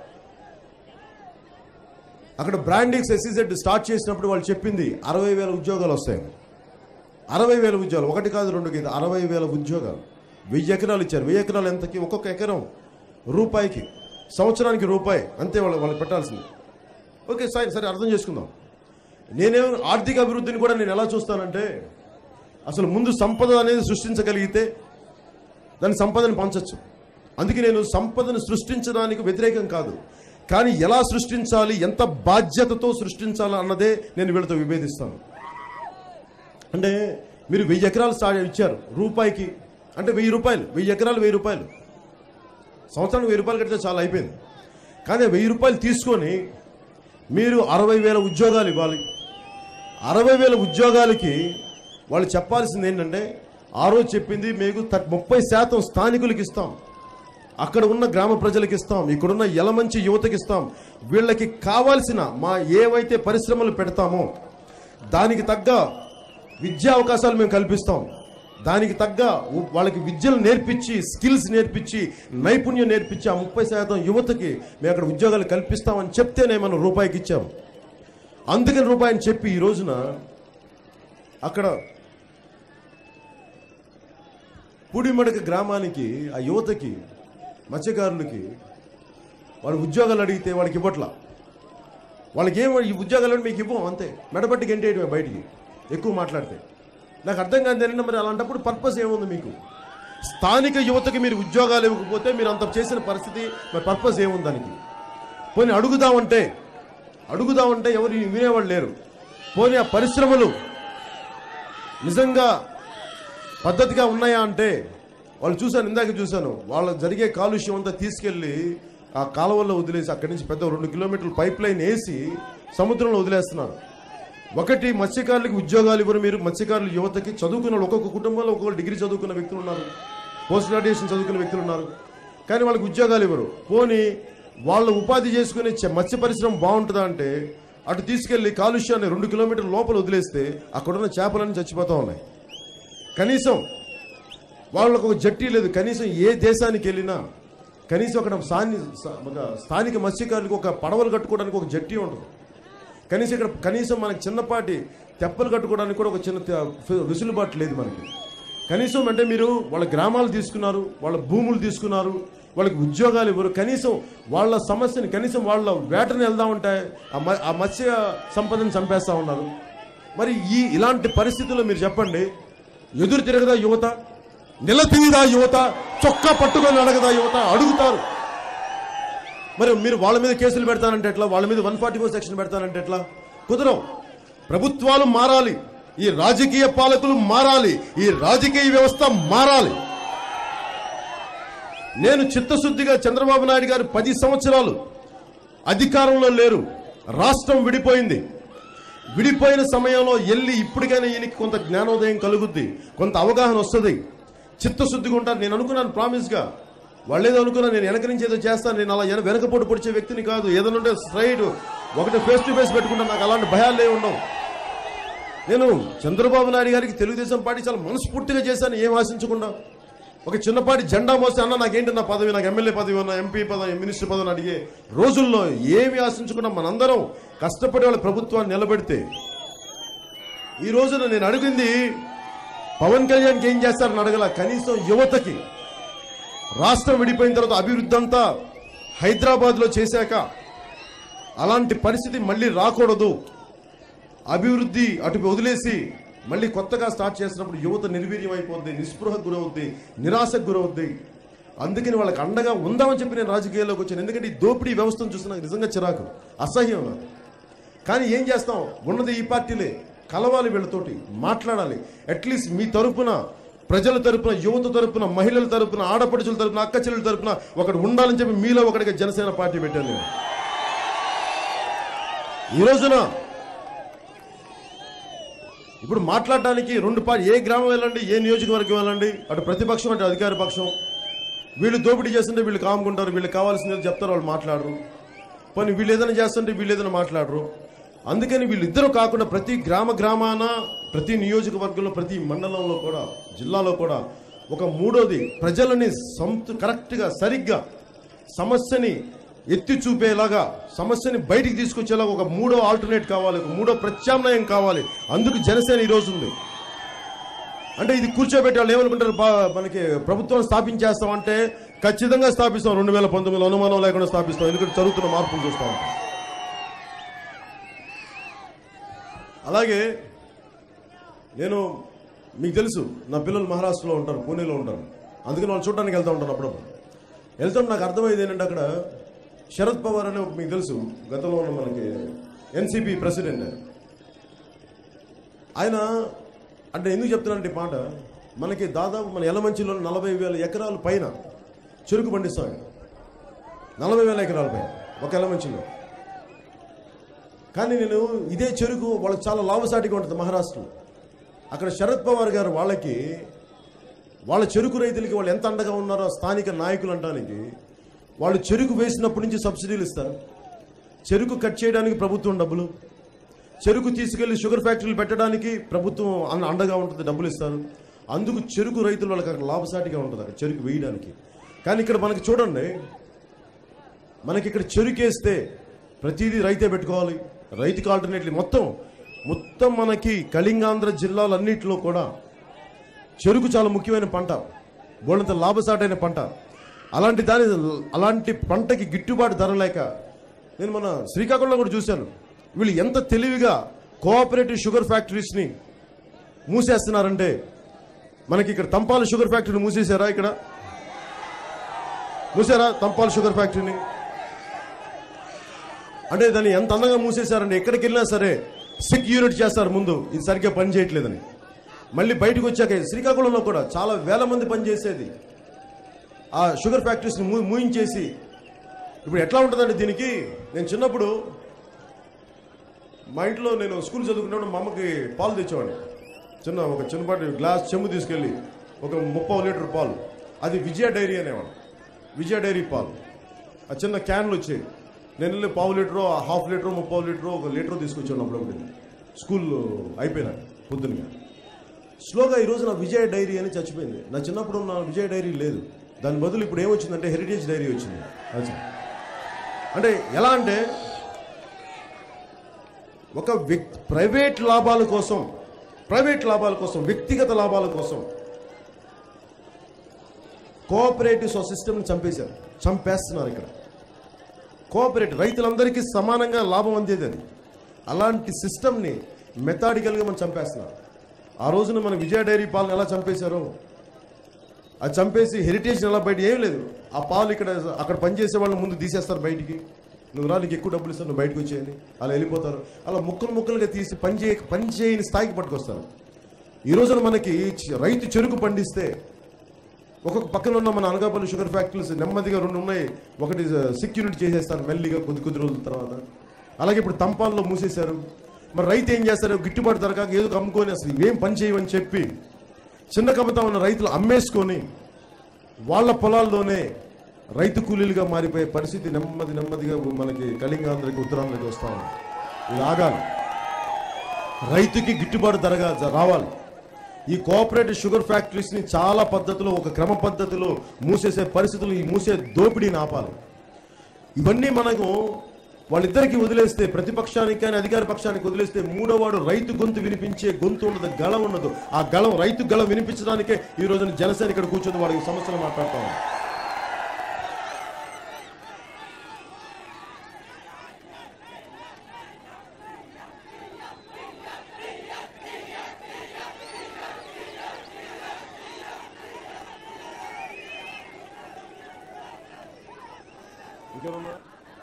అక్కడ బ్రాండింగ్స్ ఎస్సీజెడ్ స్టార్ట్ చేసినప్పుడు వాళ్ళు చెప్పింది అరవై వేల ఉద్యోగాలు వస్తాయి అరవై వేల ఉద్యోగాలు ఒకటి కాదు రెండు కాదు అరవై వేల ఉద్యోగాలు వెయ్యి ఎకరాలు ఇచ్చారు వెయ్యి ఎకరాలు ఎంతకి ఒక్కొక్క ఎకరం రూపాయికి సంవత్సరానికి రూపాయి అంతే వాళ్ళు వాళ్ళకి పెట్టాల్సింది ఓకే సరే సరే అర్థం చేసుకుందాం నేనేం ఆర్థిక అభివృద్ధిని కూడా నేను ఎలా చూస్తానంటే అసలు ముందు సంపద అనేది సృష్టించగలిగితే దాని సంపదను పంచొచ్చు అందుకే నేను సంపదను సృష్టించడానికి వ్యతిరేకం కాదు కానీ ఎలా సృష్టించాలి ఎంత బాధ్యతతో సృష్టించాలి అన్నదే నేను వీళ్ళతో విభేదిస్తాను అంటే మీరు వెయ్యి ఎకరాలు స్టార్ట్ ఇచ్చారు రూపాయికి అంటే వెయ్యి రూపాయలు వెయ్యి ఎకరాలు వెయ్యి రూపాయలు సంవత్సరానికి వెయ్యి రూపాయలు కడితే చాలా అయిపోయింది కానీ ఆ వెయ్యి రూపాయలు తీసుకొని మీరు అరవై వేల ఉద్యోగాలు ఇవ్వాలి అరవై వేల ఉద్యోగాలకి వాళ్ళు చెప్పాల్సింది ఏంటంటే ఆ రోజు చెప్పింది మీకు థర్- ముప్పై శాతం స్థానికులకి ఇస్తాం అక్కడ ఉన్న గ్రామ ప్రజలకు ఇస్తాం ఇక్కడున్న ఎలమంచి యువతకి ఇస్తాం వీళ్ళకి కావాల్సిన మా ఏవైతే పరిశ్రమలు పెడతామో దానికి తగ్గ విద్యా అవకాశాలు మేము కల్పిస్తాం దానికి తగ్గ ఉ- వాళ్ళకి విద్యలు నేర్పించి స్కిల్స్ నేర్పించి నైపుణ్యం నేర్పించి ఆ ముప్పై శాతం యువతకి మేము అక్కడ ఉద్యోగాలు కల్పిస్తామని చెప్తేనే మనం రూపాయికి ఇచ్చాం అందుకని రూపాయని చెప్పి ఈ రోజున అక్కడ పూడిమడక గ్రామానికి ఆ యువతకి మత్స్యకారులకి వాళ్ళ ఉద్యోగాలు అడిగితే వాళ్ళకి ఇవ్వట్లా వాళ్ళకి ఏం ఈ ఉద్యోగాలు అంటే మీకు ఇవ్వం అంతే మెడపట్టి గంటేయడమే బయటికి ఎక్కువ మాట్లాడితే నాకు అర్థం కాదు ఏంటంటే మరి అలాంటప్పుడు పర్పస్ ఏముంది మీకు స్థానిక యువతకి మీరు ఉద్యోగాలు ఇవ్వకపోతే మీరు అంత చేసిన పరిస్థితి మరి పర్పస్ ఏముంది దానికి పోనీ అడుగుదామంటే అడుగుదామంటే ఎవరు వినేవాళ్ళు లేరు పోనీ ఆ పరిశ్రమలు నిజంగా పద్ధతిగా ఉన్నాయా అంటే వాళ్ళు చూశాను ఇందాక చూశాను వాళ్ళ జరిగే కాలుష్యం అంతా తీసుకెళ్లి ఆ కాలువల్లో వదిలేసి అక్కడి నుంచి పెద్ద రెండు కిలోమీటర్ల పైప్ లైన్ వేసి సముద్రంలో వదిలేస్తున్నారు ఒకటి మత్స్యకారులకు ఉద్యోగాలు ఇవ్వరు మీరు మత్స్యకారుల యువతకి చదువుకున్న వాళ్ళు ఒక్కొక్క కుటుంబంలో ఒక్కొక్క డిగ్రీ చదువుకున్న వ్యక్తులు ఉన్నారు పోస్ట్ గ్రాడ్యుయేషన్ చదువుకున్న వ్యక్తులు ఉన్నారు కానీ వాళ్ళకి ఉద్యోగాలు ఇవ్వరు పోనీ వాళ్ళ ఉపాధి చేసుకునే చె- మత్స్య పరిశ్రమ బాగుంటుందా అంటే అటు తీసుకెళ్లి కాలుష్యాన్ని రెండు కిలోమీటర్ల లోపల వదిలేస్తే అక్కడున్న చేపలన్నీ చచ్చిపోతా ఉన్నాయి కనీసం వాళ్ళకు ఒక జట్టి లేదు కనీసం ఏ దేశానికి వెళ్ళినా కనీసం అక్కడ స్థాని స- ఒక స్థానిక మత్స్యకారులకు ఒక పడవలు కట్టుకోవడానికి ఒక జట్టి ఉండదు కనీసం ఇక్కడ కనీసం మనకి చిన్నపాటి తెప్పలు కట్టుకోవడానికి కూడా ఒక చిన్న తె- ఫె- వెసులుబాటు లేదు మనకి కనీసం అంటే మీరు వాళ్ళ గ్రామాలు తీసుకున్నారు వాళ్ళ భూములు తీసుకున్నారు వాళ్ళకి ఉద్యోగాలు ఇవ్వరు కనీసం వాళ్ళ సమస్యని కనీసం వాళ్ళ వేటని వెళ్దామంటే ఆ మ- ఆ మత్స్య సంపదను చంపేస్తా ఉన్నారు మరి ఈ ఇలాంటి పరిస్థితుల్లో మీరు చెప్పండి ఎదురు తిరగదా యువత నిలతీయదా యువత చొక్కా పట్టుకొని అడగదా యువత అడుగుతారు మరి మీరు వాళ్ళ మీద కేసులు పెడతానంటే ఎట్లా వాళ్ళ మీద వన్ ఫార్టీ ఫోర్ సెక్షన్ పెడతానంటే ఎట్లా కుదరవు ప్రభుత్వాలు మారాలి ఈ రాజకీయ పాలకులు మారాలి ఈ రాజకీయ వ్యవస్థ మారాలి నేను చిత్తశుద్ధిగా చంద్రబాబు నాయుడు గారు పది సంవత్సరాలు అధికారంలో లేరు రాష్ట్రం విడిపోయింది విడిపోయిన సమయంలో వెళ్ళి ఇప్పటికైనా ఈయనకి కొంత జ్ఞానోదయం కలుగుద్ది కొంత అవగాహన వస్తుంది చిత్తశుద్ధిగా ఉంటారు నేను అనుకున్నాను ప్రామిస్గా వాళ్ళు ఏదో అనుకున్నా నేను వెనక నుంచి ఏదో చేస్తాను నేను అలా వెన- వెనకపోటు పొడిచే వ్యక్తిని కాదు ఏదైనా ఉంటే స్ట్రైట్ ఒకటి ఫేస్ టు ఫేస్ పెట్టుకుంటాను నాకు అలాంటి భయాలు ఏమి ఉండవు నేను చంద్రబాబు నాయుడు గారికి తెలుగుదేశం పార్టీ చాలా మనస్ఫూర్తిగా చేశాను ఏం ఆశించకుండా ఒక చిన్నపాటి జెండా మోస్తే అన్న నాకేంటి నా పదవి నాకు ఎమ్మెల్యే పదవి అన్న ఎంపీ పదవి మినిస్టర్ పదవి అని అడిగే రోజుల్లో ఏమి ఆశించకుండా మనందరం కష్టపడి వాళ్ళ ప్రభుత్వాన్ని నిలబెడితే ఈ రోజున నేను అడిగింది పవన్ కళ్యాణ్కి ఏం చేస్తారని అడగల కనీసం యువతకి రాష్ట్రం విడిపోయిన తర్వాత అభివృద్ధి అంతా హైదరాబాద్లో చేశాక అలాంటి పరిస్థితి మళ్ళీ రాకూడదు అభివృద్ధి అటు వదిలేసి మళ్ళీ కొత్తగా స్టార్ట్ చేసినప్పుడు యువత నిర్వీర్యం అయిపోద్ది నిస్పృహకు గురవుద్ది నిరాశకు గురవుద్ది అందుకని వాళ్ళకి అండగా ఉందామని చెప్పి నేను రాజకీయాల్లోకి వచ్చాను ఎందుకంటే ఈ దోపిడీ వ్యవస్థను చూసి నాకు నిజంగా చిరాకు అసహ్యం నాకు కానీ ఏం చేస్తాం ఉన్నది ఈ పార్టీలే కలవాలి వీళ్ళతోటి మాట్లాడాలి అట్లీస్ట్ మీ తరపున ప్రజల తరపున యువత తరపున మహిళల తరపున ఆడపడుచుల తరపున అక్క చెల్లెల తరపున ఒకటి ఉండాలని చెప్పి మీలో ఒకటిగా జనసేన పార్టీ పెట్టాను నేను ఈ రోజున ఇప్పుడు మాట్లాడడానికి రెండు పార్టీ ఏ గ్రామం వెళ్ళండి ఏ నియోజకవర్గం వెళ్ళండి అటు ప్రతిపక్షం అటు అధికార పక్షం వీళ్ళు దోపిడీ చేస్తుంటే వీళ్ళు కాముకుంటారు వీళ్ళు కావాల్సింది చెప్తారు వాళ్ళు మాట్లాడరు పోనీ వీళ్ళు ఏదైనా చేస్తుంటే వీళ్ళు ఏదైనా మాట్లాడరు అందుకని వీళ్ళిద్దరూ కాకుండా ప్రతి గ్రామ గ్రామాన ప్రతి నియోజకవర్గంలో ప్రతి మండలంలో కూడా జిల్లాలో కూడా ఒక మూడోది ప్రజలని సంతు కరెక్ట్గా సరిగ్గా సమస్యని ఎత్తి చూపేలాగా సమస్యని బయటికి తీసుకొచ్చేలాగా ఒక మూడో ఆల్టర్నేట్ కావాలి ఒక మూడో ప్రత్యామ్నాయం కావాలి అందుకు జనసేన ఈ రోజు ఉంది అంటే ఇది కూర్చోబెట్టి వాళ్ళు ఏమనుకుంటారు బా- మనకి ప్రభుత్వం స్థాపించేస్తాం అంటే ఖచ్చితంగా స్థాపిస్తాం రెండు వేల పంతొమ్మిదిలో అనుమానం లేకుండా స్థాపిస్తాం ఎందుకంటే జరుగుతున్న మార్పులు చూస్తా ఉంటాం అలాగే నేను మీకు తెలుసు నా పిల్లలు మహారాష్ట్రలో ఉంటారు పూణేలో ఉంటారు అందుకని వాళ్ళు చూడడానికి వెళ్తూ ఉంటాను అప్పుడప్పుడు వెళ్తాం నాకు అర్థమైంది ఏంటంటే అక్కడ శరద్ పవార్ అనే ఒక మీకు తెలుసు గతంలో ఉన్న మనకి ఎన్సిపి ప్రెసిడెంట్ ఆయన. ఆయన అంటే ఎందుకు చెప్తున్నానంటే ఈ మాట మనకి దాదాపు మన ఎలమంచిలో నలభై వేల ఎకరాల పైన చెరుకు పండిస్తాం ఆయన. నలభై వేల ఎకరాల పైన ఒక ఎలమంచిలో కానీ నేను ఇదే చెరుకు వాళ్ళకి చాలా లాభసాటిగా ఉంటుంది మహారాష్ట్రలో అక్కడ శరద్ పవార్ గారు వాళ్ళకి వాళ్ళ చెరుకు రైతులకి వాళ్ళు ఎంత అండగా ఉన్నారో స్థానిక నాయకులు అంటానికి వాళ్ళు చెరుకు వేసినప్పటి నుంచి సబ్సిడీలు ఇస్తారు చెరుకు కట్ చేయడానికి ప్రభుత్వం డబ్బులు చెరుకు తీసుకెళ్లి షుగర్ ఫ్యాక్టరీలు పెట్టడానికి ప్రభుత్వం అన్న అండగా ఉంటుంది డబ్బులు ఇస్తారు అందుకు చెరుకు రైతులు వాళ్ళకి అక్కడ లాభసాటిగా ఉంటుంది అక్కడ చెరుకు వేయడానికి కానీ ఇక్కడ మనకి చూడండి మనకి ఇక్కడ చెరుకేస్తే ప్రతిదీ రైతే పెట్టుకోవాలి రైతుకి ఆల్టర్నేట్లీ మొత్తం మొత్తం మనకి కళింగాంధ్ర జిల్లాలన్నింటిలో కూడా చెరుకు చాలా ముఖ్యమైన పంట బోళ్ళంత లాభసాటైన పంట అలాంటి దాని అలాంటి పంటకి గిట్టుబాటు ధర లేక నేను మన శ్రీకాకుళంలో కూడా చూశాను వీళ్ళు ఎంత తెలివిగా కోఆపరేటివ్ షుగర్ ఫ్యాక్టరీస్ని మూసేస్తున్నారంటే మనకి ఇక్కడ తంపాల షుగర్ ఫ్యాక్టరీని మూసేశారా ఇక్కడ మూసారా తంపాల షుగర్ ఫ్యాక్టరీని అంటే దాన్ని ఎంత అందంగా మూసేశారంటే ఎక్కడికి వెళ్ళినా సరే సిక్ యూనిట్ చేస్తారు ముందు ఇది సరిగ్గా పని చేయట్లేదని మళ్ళీ బయటకు వచ్చాక శ్రీకాకుళంలో కూడా చాలా వేల మంది పనిచేసేది ఆ షుగర్ ఫ్యాక్టరీస్ని మూ మూయించేసి ఇప్పుడు ఎట్లా ఉంటుందండి దీనికి నేను చిన్నప్పుడు మా ఇంట్లో నేను స్కూల్ చదువుకున్నప్పుడు మా అమ్మకి పాలు తెచ్చేవాడిని చిన్న ఒక చిన్నపాటి గ్లాస్ చెంబు తీసుకెళ్ళి ఒక ముప్పై లీటర్ పాలు అది విజయ డైరీ అనేవాడు విజయ డైరీ పాలు ఆ చిన్న క్యాన్లు వచ్చాయి నేను వెళ్ళి పావు లీటరు హాఫ్ లీటరు ముప్పై లీటరు ఒక లీటర్ తీసుకొచ్చాను అప్పుడప్పుడు స్కూల్ అయిపోయినా పొద్దున్నగా స్లోగా ఈ రోజు నా విజయ డైరీ అని చచ్చిపోయింది నా చిన్నప్పుడు నా విజయ డైరీ లేదు దాని బదులు ఇప్పుడు ఏమొచ్చిందంటే హెరిటేజ్ డైరీ వచ్చింది అది. అంటే ఎలా అంటే ఒక వ్యక్తి ప్రైవేట్ లాభాల కోసం ప్రైవేట్ లాభాల కోసం వ్యక్తిగత లాభాల కోసం కోఆపరేటివ్ సిస్టమ్ని చంపేశారు చంపేస్తున్నారు ఇక్కడ కోఆపరేటివ్ రైతులందరికీ సమానంగా లాభం అందేది అది అలాంటి సిస్టమ్ని మెథాడికల్గా మనం చంపేస్తున్నారు ఆ రోజున మన విజయ డైరీ పాలను ఎలా చంపేశారో అది చంపేసి హెరిటేజ్ ఎలా బయట ఏం లేదు ఆ పాలు ఇక్కడ అక్కడ పనిచేసే వాళ్ళని ముందు తీసేస్తారు బయటికి నువ్వు రా నీకు ఎక్కువ డబ్బులు ఇస్తాను నువ్వు బయటకు వచ్చేయని అలా వెళ్ళిపోతారు అలా ముక్కలు ముక్కలుగా తీసి పని చేయ పని చేయని స్థాయికి పట్టుకొస్తారు ఈ రోజున మనకి చ- రైతు చెరుకు పండిస్తే ఒక్కొక్క పక్కన ఉన్న మన అనకాపల్లి షుగర్ ఫ్యాక్టరీస్ నెమ్మదిగా రెండు ఉన్నాయి ఒకటి సిక్ యూనిట్ చేసేస్తారు మెల్లిగా కొద్ది కొద్ది రోజుల తర్వాత అలాగే ఇప్పుడు తంపాల్లో మూసేశారు మరి రైతు ఏం చేస్తారు గిట్టుబాటు ధర కాక ఏదో అమ్ముకొని అసలు ఇవేం పని చేయవని చెప్పి చిన్న కమతా ఉన్న రైతులు అమ్మేసుకొని వాళ్ళ పొలాల్లోనే రైతు కూలీలుగా మారిపోయే పరిస్థితి నెమ్మది నెమ్మదిగా మనకి కళింగాంధ్రకి ఉత్తరాంధ్రకి వస్తా ఉంది ఇది ఆగాలి రైతుకి గిట్టుబాటు ధరగా జ- రావాలి ఈ కోఆపరేటివ్ షుగర్ ఫ్యాక్టరీస్ని చాలా పద్ధతిలో ఒక క్రమ పద్ధతిలో మూసేసే పరిస్థితులు ఈ మూసే దోపిడీని ఆపాలి ఇవన్నీ మనకు వాళ్ళిద్దరికి వదిలేస్తే ప్రతిపక్షానికి కానీ అధికార పక్షానికి వదిలేస్తే మూడోవాడు రైతు గొంతు వినిపించే గొంతు ఉండదు గళం ఉండదు ఆ గళం రైతు గళం వినిపించడానికే ఈ రోజున జనసేన ఇక్కడ కూర్చొని వాళ్ళకి సమస్యలు మాట్లాడతాం ఇంకేమన్నా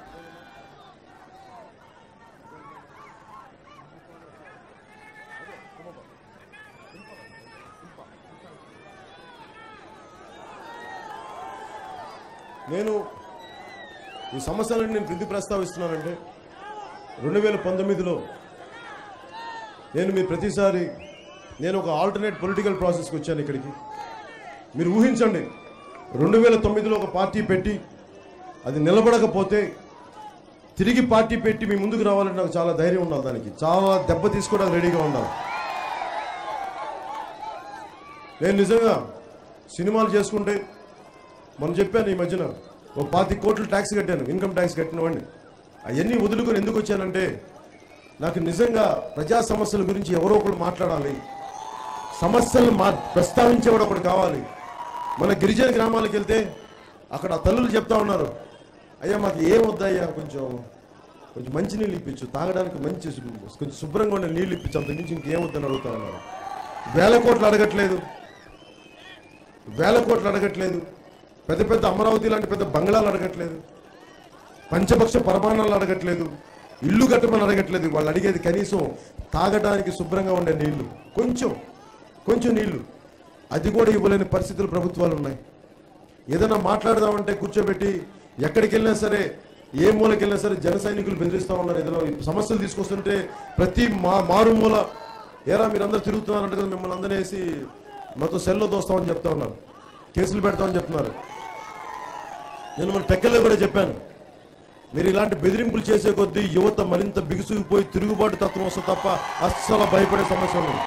నేను ఈ సమస్యలను నేను ఎందుకు ప్రస్తావిస్తున్నానంటే రెండు వేల పంతొమ్మిదిలో నేను మీ ప్రతిసారి నేను ఒక ఆల్టర్నేట్ పొలిటికల్ ప్రాసెస్కి వచ్చాను ఇక్కడికి మీరు ఊహించండి రెండు వేల తొమ్మిదిలో ఒక పార్టీ పెట్టి అది నిలబడకపోతే తిరిగి పార్టీ పెట్టి మీ ముందుకు రావాలంటే నాకు చాలా ధైర్యం ఉండాలి దానికి చాలా దెబ్బ తీసుకోవడానికి రెడీగా ఉండాలి నేను నిజంగా సినిమాలు చేసుకుంటే మనం చెప్పాను ఈ మధ్యన ఒక పాతి కోట్లు ట్యాక్స్ కట్టాను ఇన్కమ్ ట్యాక్స్ కట్టిన వాడిని అవన్నీ వదులుకొని ఎందుకు వచ్చానంటే నాకు నిజంగా ప్రజా సమస్యల గురించి ఎవరో ఒకరు మాట్లాడాలి సమస్యలను మా ప్రస్తావించేవాడు ఒకడు కావాలి మన గిరిజన గ్రామాలకు వెళ్తే అక్కడ ఆ తల్లులు చెప్తా ఉన్నారు అయ్యా మాకు ఏం వద్దయ్యా కొంచెం కొంచెం మంచి నీళ్ళు ఇప్పించు తాగడానికి మంచి శు- కొంచెం శుభ్రంగా ఉండే నీళ్ళు ఇప్పించు అంత మించి ఇంకేం వద్దని అడుగుతా ఉన్నారు వేల కోట్లు అడగట్లేదు వేల కోట్లు అడగట్లేదు పెద్ద పెద్ద అమరావతి లాంటి పెద్ద బంగ్లాలు అడగట్లేదు పంచపక్ష పరమాణాలు అడగట్లేదు ఇల్లు కట్టమని అడగట్లేదు వాళ్ళు అడిగేది కనీసం తాగడానికి శుభ్రంగా ఉండే నీళ్లు కొంచెం కొంచెం నీళ్లు అది కూడా ఇవ్వలేని పరిస్థితులు ప్రభుత్వాలు ఉన్నాయి ఏదైనా మాట్లాడదామంటే కూర్చోబెట్టి ఎక్కడికి వెళ్ళినా సరే ఏ మూలకి వెళ్ళినా సరే జన సైనికులు బెదిరిస్తూ ఉన్నారు ఏదైనా సమస్యలు తీసుకొస్తుంటే ప్రతి మా మారుమూల ఏరా మీరందరూ తిరుగుతున్నారంటే కదా మిమ్మల్ని అందరూ వేసి మాతో సెల్లో దోస్తామని చెప్తా ఉన్నారు కేసులు పెడతామని చెప్తున్నారు నేను మన టెక్కల్లో కూడా చెప్పాను మీరు ఇలాంటి బెదిరింపులు చేసే కొద్దీ యువత మరింత బిగుసుకుపోయి తిరుగుబాటు తత్వం వస్తే తప్ప అస్సలు భయపడే సమస్య ఉండదు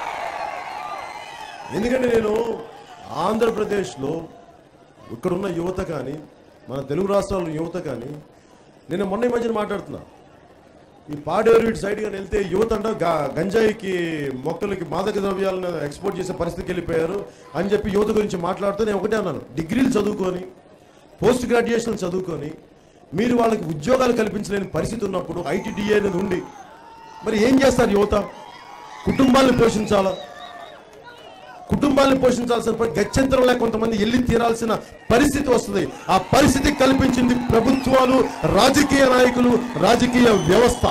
ఎందుకంటే నేను ఆంధ్రప్రదేశ్లో ఇక్కడున్న యువత కానీ మన తెలుగు రాష్ట్రాల యువత కానీ నేను మొన్న ఈ మధ్యన మాట్లాడుతున్నా ఈ పాడేరు ఇటు సైడ్ కానీ వెళ్తే యువత అంట గా- గంజాయికి మొక్కలకి మాదక ద్రవ్యాలను ఎక్స్పోర్ట్ చేసే పరిస్థితికి వెళ్ళిపోయారు అని చెప్పి యువత గురించి మాట్లాడుతూ నేను ఒకటే అన్నాను డిగ్రీలు చదువుకొని పోస్ట్ గ్రాడ్యుయేషన్ చదువుకొని మీరు వాళ్ళకి ఉద్యోగాలు కల్పించలేని పరిస్థితి ఉన్నప్పుడు ఐటీడీఏ అనేది ఉండి మరి ఏం చేస్తారు యువత కుటుంబాలను పోషించాలా కుటుంబాలను పోషించాల్సిన పరి- గత్యంతరం లేక కొంతమంది వెళ్ళి తీరాల్సిన పరిస్థితి వస్తుంది ఆ పరిస్థితి కల్పించింది ప్రభుత్వాలు రాజకీయ నాయకులు రాజకీయ వ్యవస్థ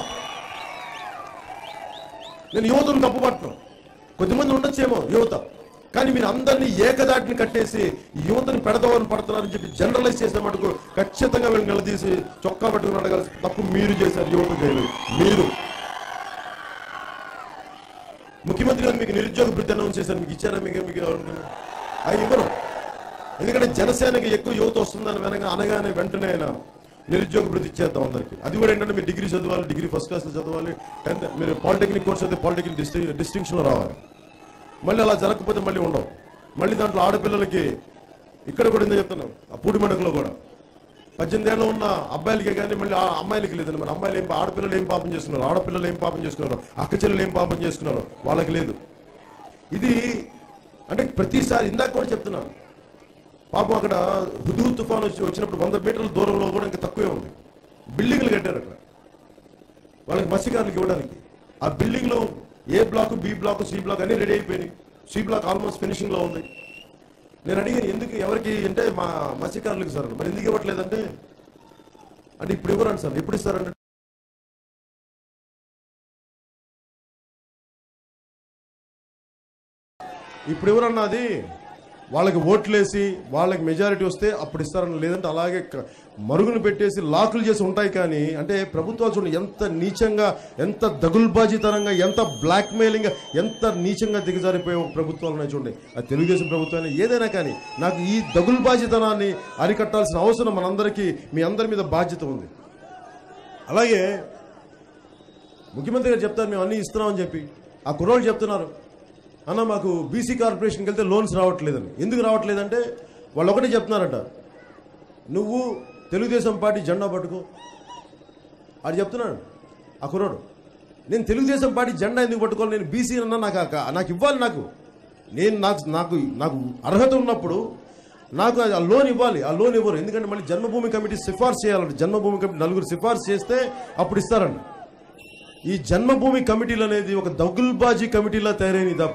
నేను యువతను తప్పుపట్టను కొద్దిమంది ఉండొచ్చేమో యువత కానీ మీరు అందరినీ ఏకదాటిని కట్టేసి ఈ యువతని పెడదామని పడుతున్నారని చెప్పి జనరలైజ్ చేసే మటుకు ఖచ్చితంగా వీళ్ళు నిలదీసి చొక్కా పట్టుకుని అడగాల్సిన తప్పు మీరు చేశారు యువత చేయలేదు మీరు ముఖ్యమంత్రి గారు మీకు నిరుద్యోగ భృతి అనౌన్స్ చేశారు మీకు ఇచ్చారా మీకు మీకు అవి ఇవ్వరు ఎందుకంటే జనసేనకి ఎక్కువ యువత వస్తుందని వెనక అనగానే వెంటనే ఆయన నిరుద్యోగ భృతి ఇచ్చేద్దాం అందరికి అది కూడా ఏంటంటే మీరు డిగ్రీ చదవాలి డిగ్రీ ఫస్ట్ క్లాస్ చదవాలి టెన్త్ మీరు పాలిటెక్నిక్ కోర్స్ అయితే పాలిటెక్నిక్ డిస్టి డిస్టింక్షన్లో రావాలి మళ్ళీ అలా జరగకపోతే మళ్ళీ ఉండవు మళ్ళీ దాంట్లో ఆడపిల్లలకి ఇక్కడ కూడా ఇందా చెప్తున్నాం ఆ పూడిమడకలో కూడా పద్దెనిమిది ఏళ్ళు ఉన్న అబ్బాయిలకే కానీ మళ్ళీ ఆ అమ్మాయిలకి లేదండి మరి అమ్మాయిలు ఏం పా- ఆడపిల్లలు ఏం పాపం చేస్తున్నారు ఆడపిల్లలు ఏం పాపం చేస్తున్నారు అక్క చెల్లెలు ఏం పాపం చేస్తున్నారు వాళ్ళకి లేదు ఇది అంటే ప్రతిసారి ఇందాక కూడా చెప్తున్నాను పాపం అక్కడ హుదూ తుఫాన్ వచ్చి వచ్చినప్పుడు వంద మీటర్ల దూరంలో కూడా ఇంకా తక్కువే ఉంది బిల్డింగ్లు కట్టారు అక్కడ వాళ్ళకి మత్స్యకారులకు ఇవ్వడానికి ఆ బిల్డింగ్ లో A block B block C block అన్ని రెడీ అయిపోయినాయి సి బ్లాక్ ఆల్మోస్ట్ ఫినిషింగ్ లో ఉంది నేను అడిగాను ఎందుకు ఎవరికి అంటే మా మత్స్యకారులకు సార్ మరి ఎందుకు ఇవ్వట్లేదంటే అంటే ఇప్పుడు ఇవ్వరండి సార్ ఎప్పుడు ఇస్తారంటే ఇప్పుడు ఎవరన్నా అది వాళ్ళకి ఓట్లేసి వాళ్ళకి మెజారిటీ వస్తే అప్పుడు ఇస్తారని లేదంటే అలాగే క- మరుగును పెట్టేసి లాకులు చేసి ఉంటాయి కానీ అంటే ప్రభుత్వాలు చూడండి ఎంత నీచంగా ఎంత దగుల్బాజీతనంగా ఎంత బ్లాక్మెయిలింగ్ ఎంత నీచంగా దిగజారిపోయే ఒక ప్రభుత్వాలు ఉన్నాయి చూడండి అది తెలుగుదేశం ప్రభుత్వం ఏదైనా కానీ నాకు ఈ దగుల్బాజీతనాన్ని అరికట్టాల్సిన అవసరం మనందరికీ మీ అందరి మీద బాధ్యత ఉంది అలాగే ముఖ్యమంత్రి గారు చెప్తారు మేము అన్నీ ఇస్తున్నామని చెప్పి ఆ కుర్రోళ్ళు చెప్తున్నారు అన్న మాకు బీసీ కార్పొరేషన్కి వెళ్తే లోన్స్ రావట్లేదని ఎందుకు రావట్లేదంటే వాళ్ళు ఒకటే చెప్తున్నారట నువ్వు తెలుగుదేశం పార్టీ జెండా పట్టుకో అది చెప్తున్నాడు ఆ కుర్రాడు నేను తెలుగుదేశం పార్టీ జెండా ఎందుకు పట్టుకోవాలి నేను బీసీ అన్నా నాకు ఆ- నాకు ఇవ్వాలి నాకు నేను నాకు నాకు నాకు అర్హత ఉన్నప్పుడు నాకు ఆ లోన్ ఇవ్వాలి ఆ లోన్ ఇవ్వరు ఎందుకంటే మళ్ళీ జన్మభూమి కమిటీ సిఫార్సు చేయాలంటే జన్మభూమి కమిటీ నలుగురు సిఫార్సు చేస్తే అప్పుడు ఇస్తారండి ఈ జన్మభూమి కమిటీలు అనేది ఒక దగుల్బాజీ కమిటీలా తయారైంది తప్ప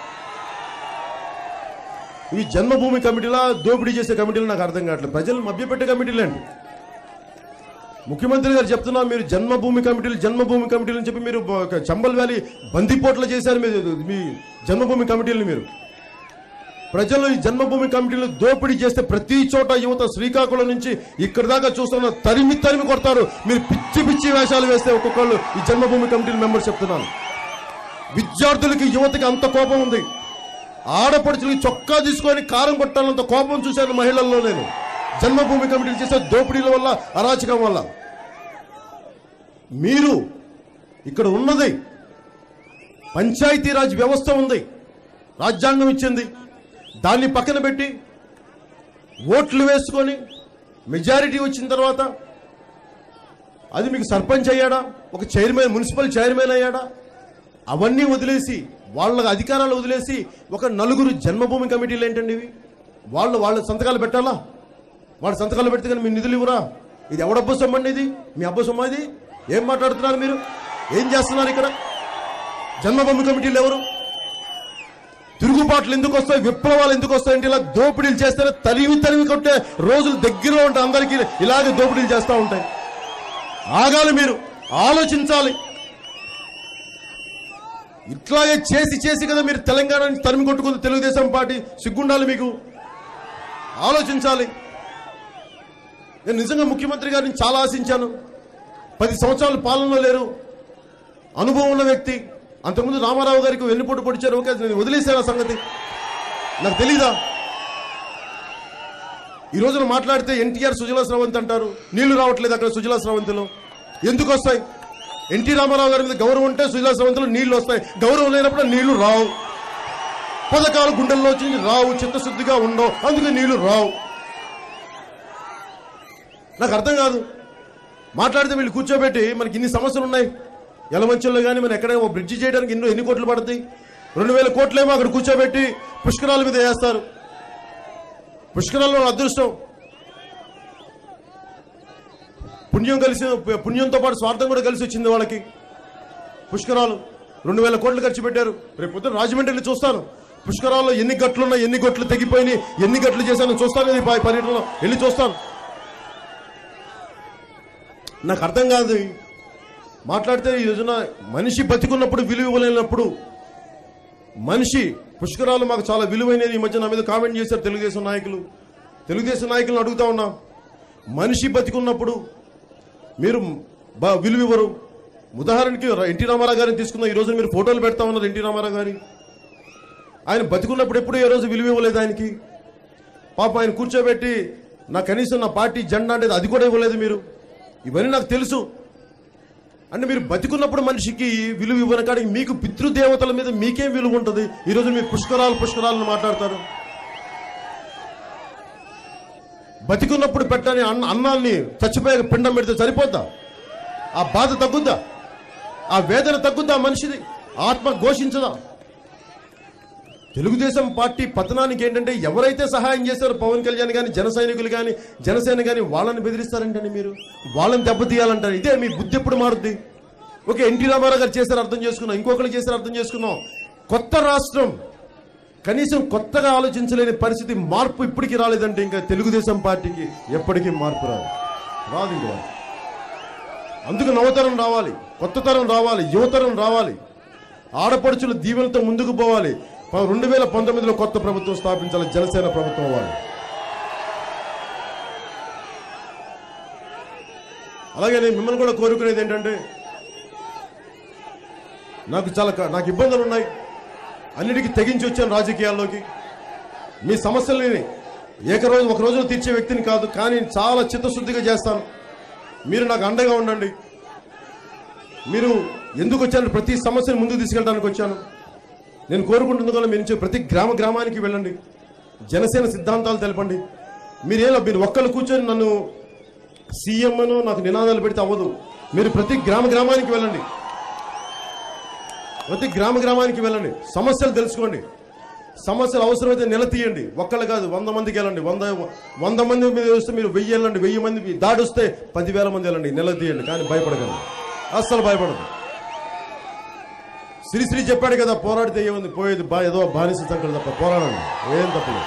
ఈ జన్మభూమి కమిటీలా దోపిడీ చేసే కమిటీలు నాకు అర్థం కావట్లేదు ప్రజలు మభ్యపెట్టే కమిటీలు అండి ముఖ్యమంత్రి గారు చెప్తున్నా మీరు జన్మభూమి కమిటీలు జన్మభూమి కమిటీలు అని చెప్పి మీరు ఒక చంబల్ వ్యాలీ బందిపోట్ల చేశారు మీరు మీ జన్మభూమి కమిటీలను మీరు ప్రజలు ఈ జన్మభూమి కమిటీలు దోపిడీ చేస్తే ప్రతి చోట యువత శ్రీకాకుళం నుంచి ఇక్కడి దాకా చూస్తున్న తరిమి తరిమి కొడతారు మీరు పిచ్చి పిచ్చి వేషాలు వేస్తే ఒక్కొక్కళ్ళు ఈ జన్మభూమి కమిటీల మెంబర్ చెప్తున్నాను విద్యార్థులకి యువతకి అంత కోపం ఉంది ఆడపడుచులకి చొక్కా తీసుకొని కారం కొట్టాలంత కోపం చూశాను మహిళల్లో నేను జన్మభూమి కమిటీలు చేసే దోపిడీల వల్ల అరాచకం వల్ల మీరు ఇక్కడ ఉన్నది పంచాయతీరాజ్ వ్యవస్థ ఉంది రాజ్యాంగం ఇచ్చింది దాన్ని పక్కన పెట్టి ఓట్లు వేసుకొని మెజారిటీ వచ్చిన తర్వాత అది మీకు సర్పంచ్ అయ్యాడా ఒక చైర్మన్ మున్సిపల్ చైర్మన్ అయ్యాడా అవన్నీ వదిలేసి వాళ్ళ అధికారాలు వదిలేసి ఒక నలుగురు జన్మభూమి కమిటీలు ఏంటండి ఇవి వాళ్ళు వాళ్ళ సంతకాలు పెట్టాలా వాళ్ళ సంతకాలు పెడితే కానీ మీ నిధులు ఇవ్వరా ఇది ఎవడబ్బ సొమ్మండి ఇది మీ అబ్బ సొమ్మ ఇది ఏం మాట్లాడుతున్నారు మీరు ఏం చేస్తున్నారు ఇక్కడ జన్మభూమి కమిటీలు ఎవరు తిరుగుబాట్లు ఎందుకు వస్తాయి విప్లవాలు ఎందుకు వస్తాయి అంటే ఇలా దోపిడీలు చేస్తేనే తరివి తరివి కొట్టే రోజులు దగ్గరలో ఉంటాయి అందరికీ ఇలాగే దోపిడీలు చేస్తూ ఉంటాయి ఆగాలి మీరు ఆలోచించాలి ఇట్లాగే చేసి చేసి కదా మీరు తెలంగాణ నుంచి తరిమి కొట్టుకుంది తెలుగుదేశం పార్టీ సిగ్గుండాలి మీకు ఆలోచించాలి నేను నిజంగా ముఖ్యమంత్రి గారిని చాలా ఆశించాను పది సంవత్సరాలు పాలనలో లేరు అనుభవం ఉన్న వ్యక్తి అంతకుముందు రామారావు గారికి వెన్నుపోటు పొడిచారు ఓకే అది నేను వదిలేశాను ఆ సంగతి నాకు తెలీదా ఈ రోజున మాట్లాడితే ఎన్టీఆర్ సుజలా స్రవంతి అంటారు నీళ్లు రావట్లేదు అక్కడ సుజలా స్రవంతిలో ఎందుకు వస్తాయి ఎన్టీ రామారావు గారి మీద గౌరవం ఉంటే సుజలా స్రవంతిలో నీళ్లు వస్తాయి గౌరవం లేనప్పుడు నీళ్లు రావు పథకాలు గుండెల్లో వచ్చి రావు చిత్తశుద్ధిగా ఉండవు అందుకే నీళ్లు రావు నాకు అర్థం కాదు మాట్లాడితే వీళ్ళు కూర్చోబెట్టి మనకి ఇన్ని సమస్యలు ఉన్నాయి ఎలమంచుల్లో కానీ మనం ఎక్కడైనా ఒక బ్రిడ్జి చేయడానికి ఎన్నో ఎన్ని కోట్లు పడతాయి రెండు వేల కోట్లేమో అక్కడ కూర్చోబెట్టి పుష్కరాల మీద వేస్తారు పుష్కరాల్లో అదృష్టం పుణ్యం కలిసి పుణ్యంతో పాటు స్వార్థం కూడా కలిసి వచ్చింది వాళ్ళకి పుష్కరాలు రెండు వేల కోట్లు ఖర్చు పెట్టారు రేపు పొద్దున రాజమండ్రి వెళ్ళి చూస్తాను పుష్కరాల్లో ఎన్ని గట్లు ఉన్నాయి ఎన్ని గట్లు తెగిపోయినాయి ఎన్ని గట్లు చేశాను చూస్తాను ఇది ప- పర్యటనలో వెళ్ళి చూస్తాను నాకు అర్థం కాదు మాట్లాడితే ఈ రోజున మనిషి బతికున్నప్పుడు విలువ ఇవ్వలేనప్పుడు మనిషి పుష్కరాలు మాకు చాలా విలువైనది ఈ మధ్య నా మీద కామెంట్ చేశారు తెలుగుదేశం నాయకులు తెలుగుదేశం నాయకులను అడుగుతా ఉన్నా మనిషి బతికున్నప్పుడు మీరు బా విలువ ఇవ్వరు ఉదాహరణకి ఎన్టీ రామారావు గారిని తీసుకుందాం ఈ రోజు మీరు ఫోటోలు పెడతా ఉన్నారు ఎన్టీ రామారావు గారి ఆయన బతికున్నప్పుడు ఎప్పుడు ఏ రోజు విలువ ఇవ్వలేదు ఆయనకి పాప ఆయన కూర్చోబెట్టి నా కనీసం నా పార్టీ జెండా అనేది అది కూడా ఇవ్వలేదు మీరు ఇవన్నీ నాకు తెలుసు అంటే మీరు బతికున్నప్పుడు మనిషికి విలువ ఇవ్వని కాడికి మీకు పితృదేవతల మీద మీకేం విలువ ఉంటుంది ఈరోజు మీరు పుష్కరాలు పుష్కరాలను మాట్లాడతారు బతికున్నప్పుడు పెట్టని అన్న అన్నాన్ని చచ్చిపోయాక పిండం పెడితే సరిపోద్దా ఆ బాధ తగ్గుద్దా ఆ వేదన తగ్గుద్దా ఆ మనిషిది ఆత్మ ఘోషించదా తెలుగుదేశం పార్టీ పతనానికి ఏంటంటే ఎవరైతే సహాయం చేశారో పవన్ కళ్యాణ్ కానీ జన సైనికులు కానీ జనసేన కానీ వాళ్ళని బెదిరిస్తారంటండి మీరు వాళ్ళని దెబ్బతీయాలంటారు ఇదే మీ బుద్ధి ఎప్పుడు మారుద్ది ఓకే ఎన్టీ రామారావు గారు చేశారు అర్థం చేసుకున్నాం ఇంకొకరు చేశారు అర్థం చేసుకున్నాం కొత్త రాష్ట్రం కనీసం కొత్తగా ఆలోచించలేని పరిస్థితి మార్పు ఇప్పటికీ రాలేదంటే ఇంకా తెలుగుదేశం పార్టీకి ఎప్పటికీ మార్పు రాదు రాదు ఇంకా అందుకు నవతరం రావాలి కొత్త తరం రావాలి యువతరం రావాలి ఆడపడుచుల దీవెనతో ముందుకు పోవాలి ప- రెండు వేల పంతొమ్మిదిలో కొత్త ప్రభుత్వం స్థాపించాలి జనసేన ప్రభుత్వం అవ్వాలి అలాగే నేను మిమ్మల్ని కూడా కోరుకునేది ఏంటంటే నాకు చాలా క- నాకు ఇబ్బందులు ఉన్నాయి అన్నిటికీ తెగించి వచ్చాను రాజకీయాల్లోకి మీ సమస్యల్ని ఏకరోజు ఒక రోజులో తీర్చే వ్యక్తిని కాదు కానీ చాలా చిత్తశుద్ధిగా చేస్తాను మీరు నాకు అండగా ఉండండి మీరు ఎందుకు వచ్చారు ప్రతి సమస్యను ముందుకు తీసుకెళ్ళడానికి వచ్చాను నేను కోరుకుంటుంది కూడా మీరు నుంచి ప్రతి గ్రామ గ్రామానికి వెళ్ళండి జనసేన సిద్ధాంతాలు తెలపండి మీరేలా మీరు ఒక్కళ్ళు కూర్చొని నన్ను సీఎం అను నాకు నినాదాలు పెడితే అవ్వదు మీరు ప్రతి గ్రామ గ్రామానికి వెళ్ళండి ప్రతి గ్రామ గ్రామానికి వెళ్ళండి సమస్యలు తెలుసుకోండి సమస్యలు అవసరమైతే నిలతీయండి ఒక్కళ్ళు కాదు వంద మందికి వెళ్ళండి వంద వంద మంది మీద వస్తే మీరు వెయ్యి వెళ్ళండి వెయ్యి మంది దాడి వస్తే పదివేల మంది వెళ్ళండి నిలదీయండి కానీ భయపడకండి అస్సలు భయపడదు శ్రీశ్రీ చెప్పాడు కదా పోరాడితే ఏముంది పోయేది బా ఏదో బానిస సంకలు తప్ప పోరాడండి ఏం తప్పలేదు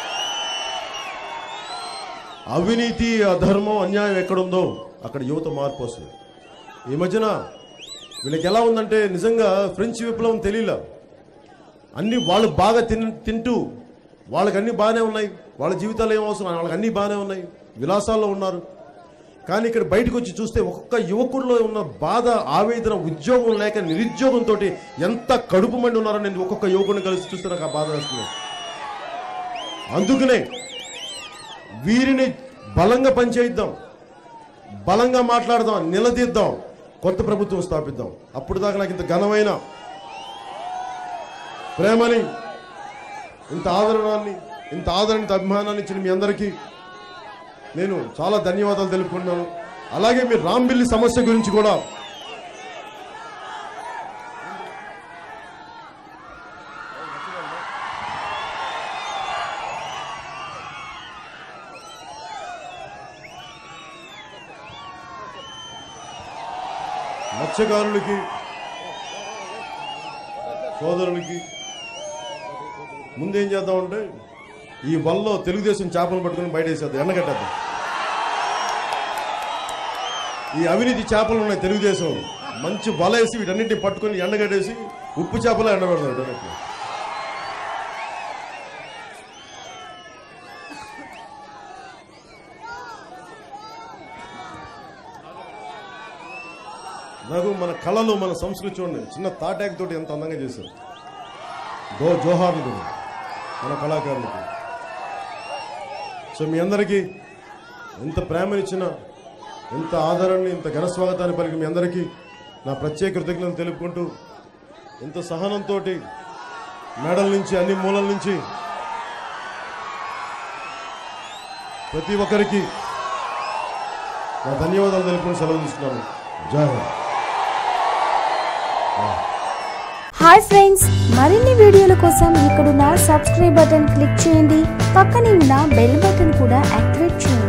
అవినీతి అధర్మం అన్యాయం ఎక్కడుందో అక్కడ యువత మార్పు వస్తుంది ఈ మధ్యన వీళ్ళకి ఎలా ఉందంటే నిజంగా ఫ్రెంచ్ విప్లవం తెలియలా అన్ని వాళ్ళు బాగా తిన్ తింటూ వాళ్ళకి అన్ని బాగానే ఉన్నాయి వాళ్ళ జీవితాలు ఏం అవసరం వాళ్ళకి అన్ని బాగానే ఉన్నాయి విలాసాల్లో ఉన్నారు కానీ ఇక్కడ బయటకు వచ్చి చూస్తే ఒక్కొక్క యువకుడిలో ఉన్న బాధ ఆవేదన ఉద్యోగం లేక నిరుద్యోగంతో ఎంత కడుపు మండి ఉన్నారో నేను ఒక్కొక్క యువకుడిని కలిసి చూస్తే నాకు ఆ బాధ వేస్తుంది అందుకనే వీరిని బలంగా పనిచేయిద్దాం బలంగా మాట్లాడదాం నిలదీద్దాం కొత్త ప్రభుత్వం స్థాపిద్దాం అప్పుడు దాకా నాకు ఇంత ఘనమైన ప్రేమని ఇంత ఆదరణాన్ని ఇంత ఆదరణ ఇంత అభిమానాన్ని ఇచ్చిన మీ అందరికీ నేను చాలా ధన్యవాదాలు తెలుపుకుంటున్నాను అలాగే మీరు రాంబిల్లి సమస్య గురించి కూడా మత్స్యకారులకి సోదరులకి ముందేం చేద్దామంటే ఈ వల్లో తెలుగుదేశం చేపలు పట్టుకుని బయట వేసేద్దాం ఎండగట్టేద్దాం ఈ అవినీతి చేపలు ఉన్నాయి తెలుగుదేశం మంచి వల వేసి వీటన్నింటిని పట్టుకొని ఎండగట్టేసి ఉప్పు చేపలు ఎండబెడతారు డైరెక్ట్గా. నాకు మన కళలు మన సంస్కృతి చూడండి చిన్న తాటాక్ తోటి ఎంత అందంగా చేశారు గో జోహార్లు కూడా మన కళాకారులకి సో మీ అందరికీ ఎంత ప్రేమనిచ్చిన ఎంత ఆదరణని ఇంత ఘన స్వాగతాన్ని పలికి మీ అందరికీ నా ప్రత్యేక కృతజ్ఞతలు తెలుపుకుంటూ ఎంత సహనంతో మేడల నుంచి అన్ని మూలల నుంచి ప్రతి ఒక్కరికి నా ధన్యవాదాలు తెలుపుకుని సెలవు తీసుకున్నాను జై హింద్ హాయ్ ఫ్రెండ్స్ మరిన్ని వీడియోల కోసం ఇక్కడున్న సబ్స్క్రైబ్ బటన్ క్లిక్ చేయండి పక్కనే ఉన్న బెల్ బటన్ కూడా యాక్టివేట్ చేయండి